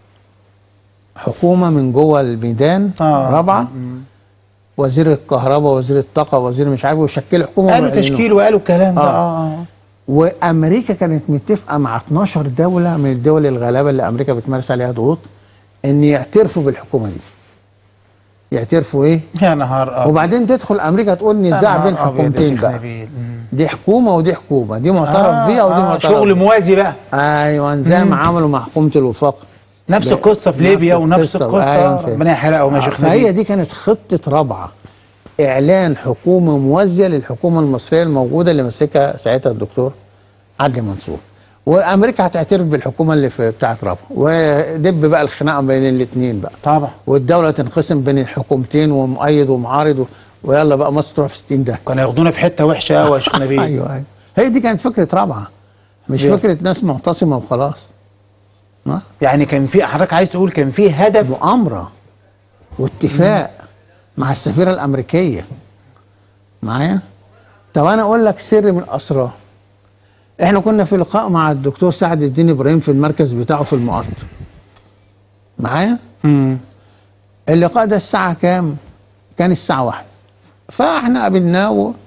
حكومه من جوه الميدان آه. رابعه وزير الكهرباء وزير الطاقه وزير مش عارف ويشكلوا حكومه قالوا ويعلنوا. تشكيل وقالوا الكلام ده آه. اه اه وامريكا كانت متفقه مع 12 دوله من الدول الغلابه اللي امريكا بتمارس عليها ضغوط ان يعترفوا بالحكومه دي يعترفوا ايه يا نهار ابيض وبين تدخل امريكا تقول يا نزاع نهار بين أبيض يا حكومتين شيخ بقى نبيل. مم. دي حكومه ودي حكومه دي معترف آه، بيها ودي آه، معترف شغل موازي بقى ايوه زي ما عملوا مع حكومه الوفاق نفس لا، القصه في نفس ليبيا ونفس القصة، القصه أيوة، فاهم. ربنا يحرقهم يا شيخ فهي نبيل دي كانت خطه رابعه اعلان حكومه موازيه للحكومه المصريه الموجوده اللي ماسكها ساعتها الدكتور عدلي منصور وامريكا هتعترف بالحكومه اللي في بتاعت رابعه ودب بقى الخناقه بين الاثنين بقى طبعا والدوله تنقسم بين الحكومتين ومؤيد ومعارض و... ويلا بقى مصر تروح في 60 ده كانوا ياخدونا في حته وحشه قوي يا شيخ نبيل ايوه ايوه هي دي كانت فكره رابعه مش يلا. فكره ناس معتصمه وخلاص ها؟ يعني كان في حضرتك عايز تقول كان في هدف مؤامره واتفاق مع السفيره الامريكيه معايا طب انا اقول لك سر من اسرار احنا كنا في لقاء مع الدكتور سعد الدين ابراهيم في المركز بتاعه في المقط معايا مم. اللقاء ده الساعه كام كان الساعه واحدة فاحنا قابلناه و-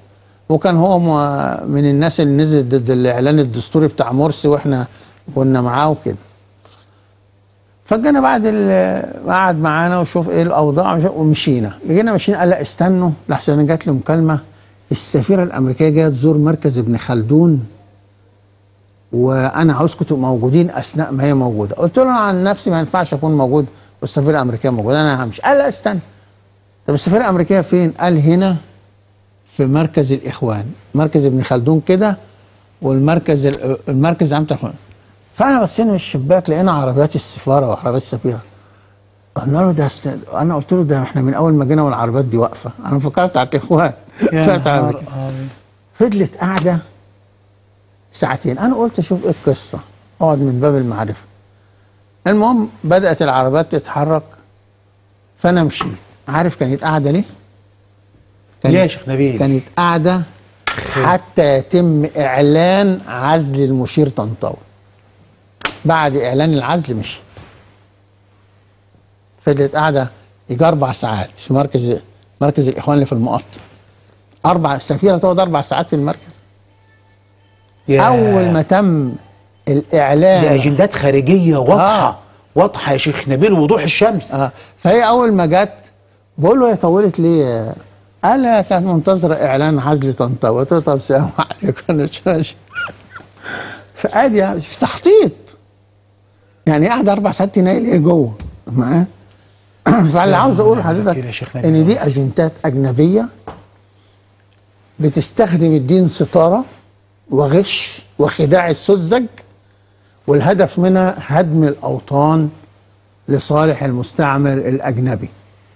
وكان هو م- من الناس اللي نزلت ضد الاعلان الدستوري بتاع مرسي واحنا كنا معاه وكده فجينا بعد ال- قعد معانا وشوف ايه الاوضاع وش- ومشينا جينا مشينا قال لا استنوا لحسن انا جات لي مكالمه السفيره الامريكيه جايه تزور مركز ابن خلدون وانا عاوزكم تبقوا موجودين اثناء ما هي موجوده قلت له انا عن نفسي ما ينفعش اكون موجود والسفيره الامريكيه موجوده انا همشي قال لا استنى طب السفيره الامريكيه فين قال هنا في مركز الاخوان مركز ابن خلدون كده والمركز ال- المركز عام الاخوان فانا بصينا من الشباك لقينا عربيات السفاره وعربيات السفيره قلنا له ده است... انا قلت له ده احنا من اول ما جينا والعربيات دي واقفه انا فكرت بتاعت الاخوان يا طلعت نهار عربية. أبيض. فضلت قاعده ساعتين انا قلت اشوف ايه القصه اقعد من باب المعرفه المهم بدات العربيات تتحرك فانا مشيت عارف كانت قاعده ليه ليه يا شيخ نبيل كانت قاعده حتى يتم اعلان عزل المشير طنطاوي بعد اعلان العزل مشي فضلت قاعده يجي اربع ساعات في مركز مركز الاخوان اللي في المقط اربع السفيره تقعد اربع ساعات في المركز يا- اول ما تم دي الاعلان اجندات خارجيه واضحه آه. واضحه يا شيخ نبيل وضوح الشمس آه فهي اول ما جت بقول له هي طولت ليه قال لي كانت منتظره اعلان عزل طنطاوي قلت له طب سلام عليكم انا شاش فقال يعني في تخطيط يعني قاعد اربع ساعات تنايل ايه جوه معاه فاللي عاوز اقول كده يا لحضرتك شيخ نبيل. ان دي اجندات اجنبيه بتستخدم الدين ستاره وغش وخداع السذج والهدف منها هدم الاوطان لصالح المستعمر الاجنبي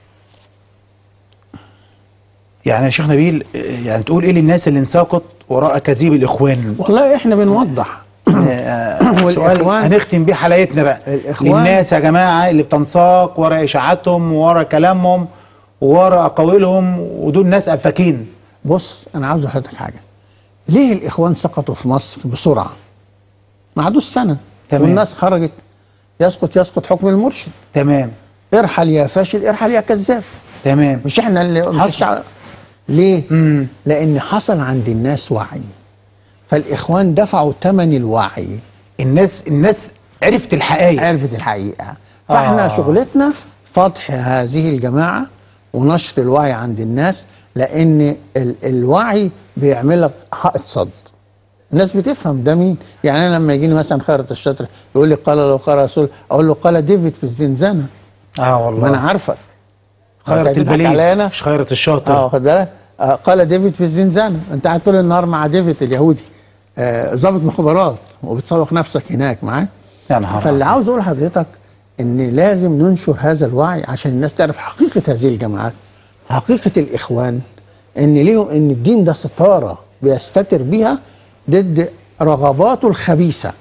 يعني يا شيخ نبيل آه، يعني تقول ايه للناس اللي انساقط وراء كذيب الاخوان والله احنا بنوضح آه، سؤال والإخوان- هنختم بيه حلقتنا بقى الإخوان- للناس يا جماعه اللي بتنساق ورا اشاعاتهم ورا كلامهم ورا اقاويلهم ودول ناس افاكين بص انا عاوز لحضرتك حاجه ليه الاخوان سقطوا في مصر بسرعه ما عادوش سنه تمام. والناس خرجت يسقط يسقط حكم المرشد تمام ارحل يا فاشل ارحل يا كذاب تمام مش احنا اللي مش حصل. الشعب ليه امم لان حصل عند الناس وعي فالاخوان دفعوا ثمن الوعي الناس الناس عرفت الحقائق عرفت الحقيقه فاحنا آه. آه. شغلتنا فتح هذه الجماعه ونشر الوعي عند الناس لان ال الوعي بيعمل لك حائط صد الناس بتفهم ده مين يعني انا لما يجيني مثلا خيرت الشاطر يقول لي قال لو قال رسول اقول له قال ديفيد في الزنزانه اه والله ما انا عارفك خيرة هتضحك البليد عليا أنا؟ مش خيرة الشاطر اه واخد بالك آه قال ديفيد في الزنزانه انت قاعد طول النهار مع ديفيد اليهودي آه، ضابط مخابرات وبتسوق نفسك هناك معاه يا نهار فاللي أبيض. عاوز اقول لحضرتك ان لازم ننشر هذا الوعي عشان الناس تعرف حقيقه هذه الجماعات حقيقه الاخوان ان ليهم ان الدين ده ستاره بيستتر بيها ضد رغباته الخبيثه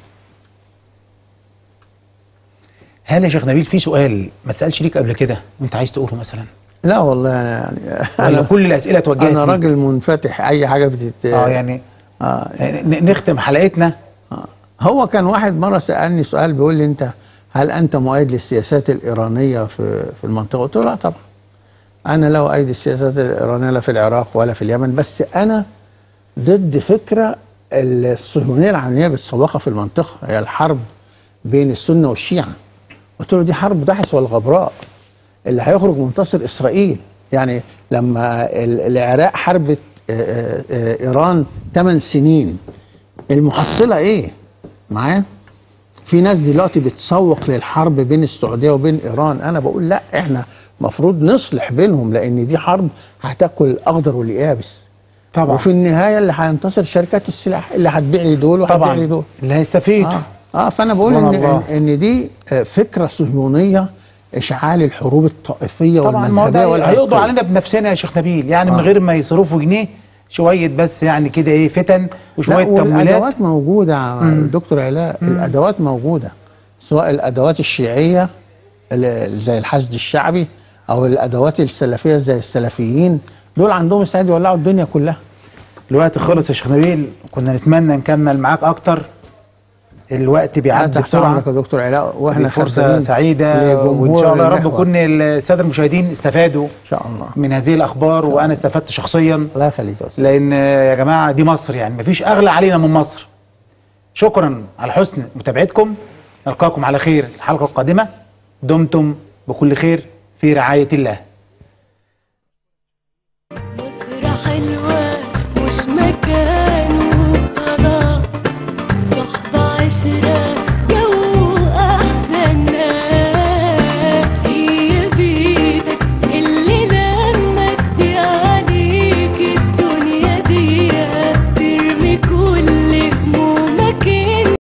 هل يا شيخ نبيل في سؤال ما تسالش ليك قبل كده وانت عايز تقوله مثلا لا والله انا يعني ولا انا كل الاسئله توجهت انا ليك؟ راجل منفتح اي حاجه بتت اه يعني آه ن- نختم حلقتنا آه. هو كان واحد مره سالني سؤال بيقول لي انت هل انت مؤيد للسياسات الايرانيه في في المنطقه؟ قلت له لا طبعا. انا لا اؤيد السياسات الايرانيه لا في العراق ولا في اليمن بس انا ضد فكره الصهيونيه العالميه بتسوقها في المنطقه هي الحرب بين السنه والشيعه. قلت له دي حرب دحس والغبراء اللي هيخرج منتصر اسرائيل يعني لما ال- العراق حربت آه، آه، آه، ايران 8 سنين المحصله ايه معايا في ناس دلوقتي بتسوق للحرب بين السعوديه وبين ايران انا بقول لا احنا مفروض نصلح بينهم لان دي حرب هتاكل الاخضر واليابس طبعا وفي النهايه اللي هينتصر شركات السلاح اللي هتبيع لي دول وهتبيع طبعا لي دول اللي هيستفيد اه اه فانا بقول سبحان ان الله. ان إن دي آه، فكره صهيونيه اشعال الحروب الطائفيه طبعا ما هو والمذهبيه ده والعرقية. هيقضوا علينا بنفسنا يا شيخ نبيل يعني من آه. غير ما يصرفوا جنيه شويه بس يعني كده ايه فتن لا وشويه تمويلات والادوات موجوده يا دكتور علاء الادوات موجوده سواء الادوات الشيعيه ال- زي الحشد الشعبي او الادوات السلفيه زي السلفيين دول عندهم استعداد يولعوا الدنيا كلها الوقت خلص يا شيخ نبيل كنا نتمنى نكمل معاك اكتر الوقت بيعدي تحت بسرعه امرك يا دكتور علاء واحنا دي فرصه خاسرين سعيده لجمهور وان شاء الله يا رب المحور. يكون الساده المشاهدين استفادوا ان شاء الله من هذه الاخبار وانا استفدت شخصيا الله يخليك يا استاذ لان يا جماعه دي مصر يعني مفيش اغلى علينا من مصر شكرا على حسن متابعتكم نلقاكم على خير الحلقه القادمه دمتم بكل خير في رعايه الله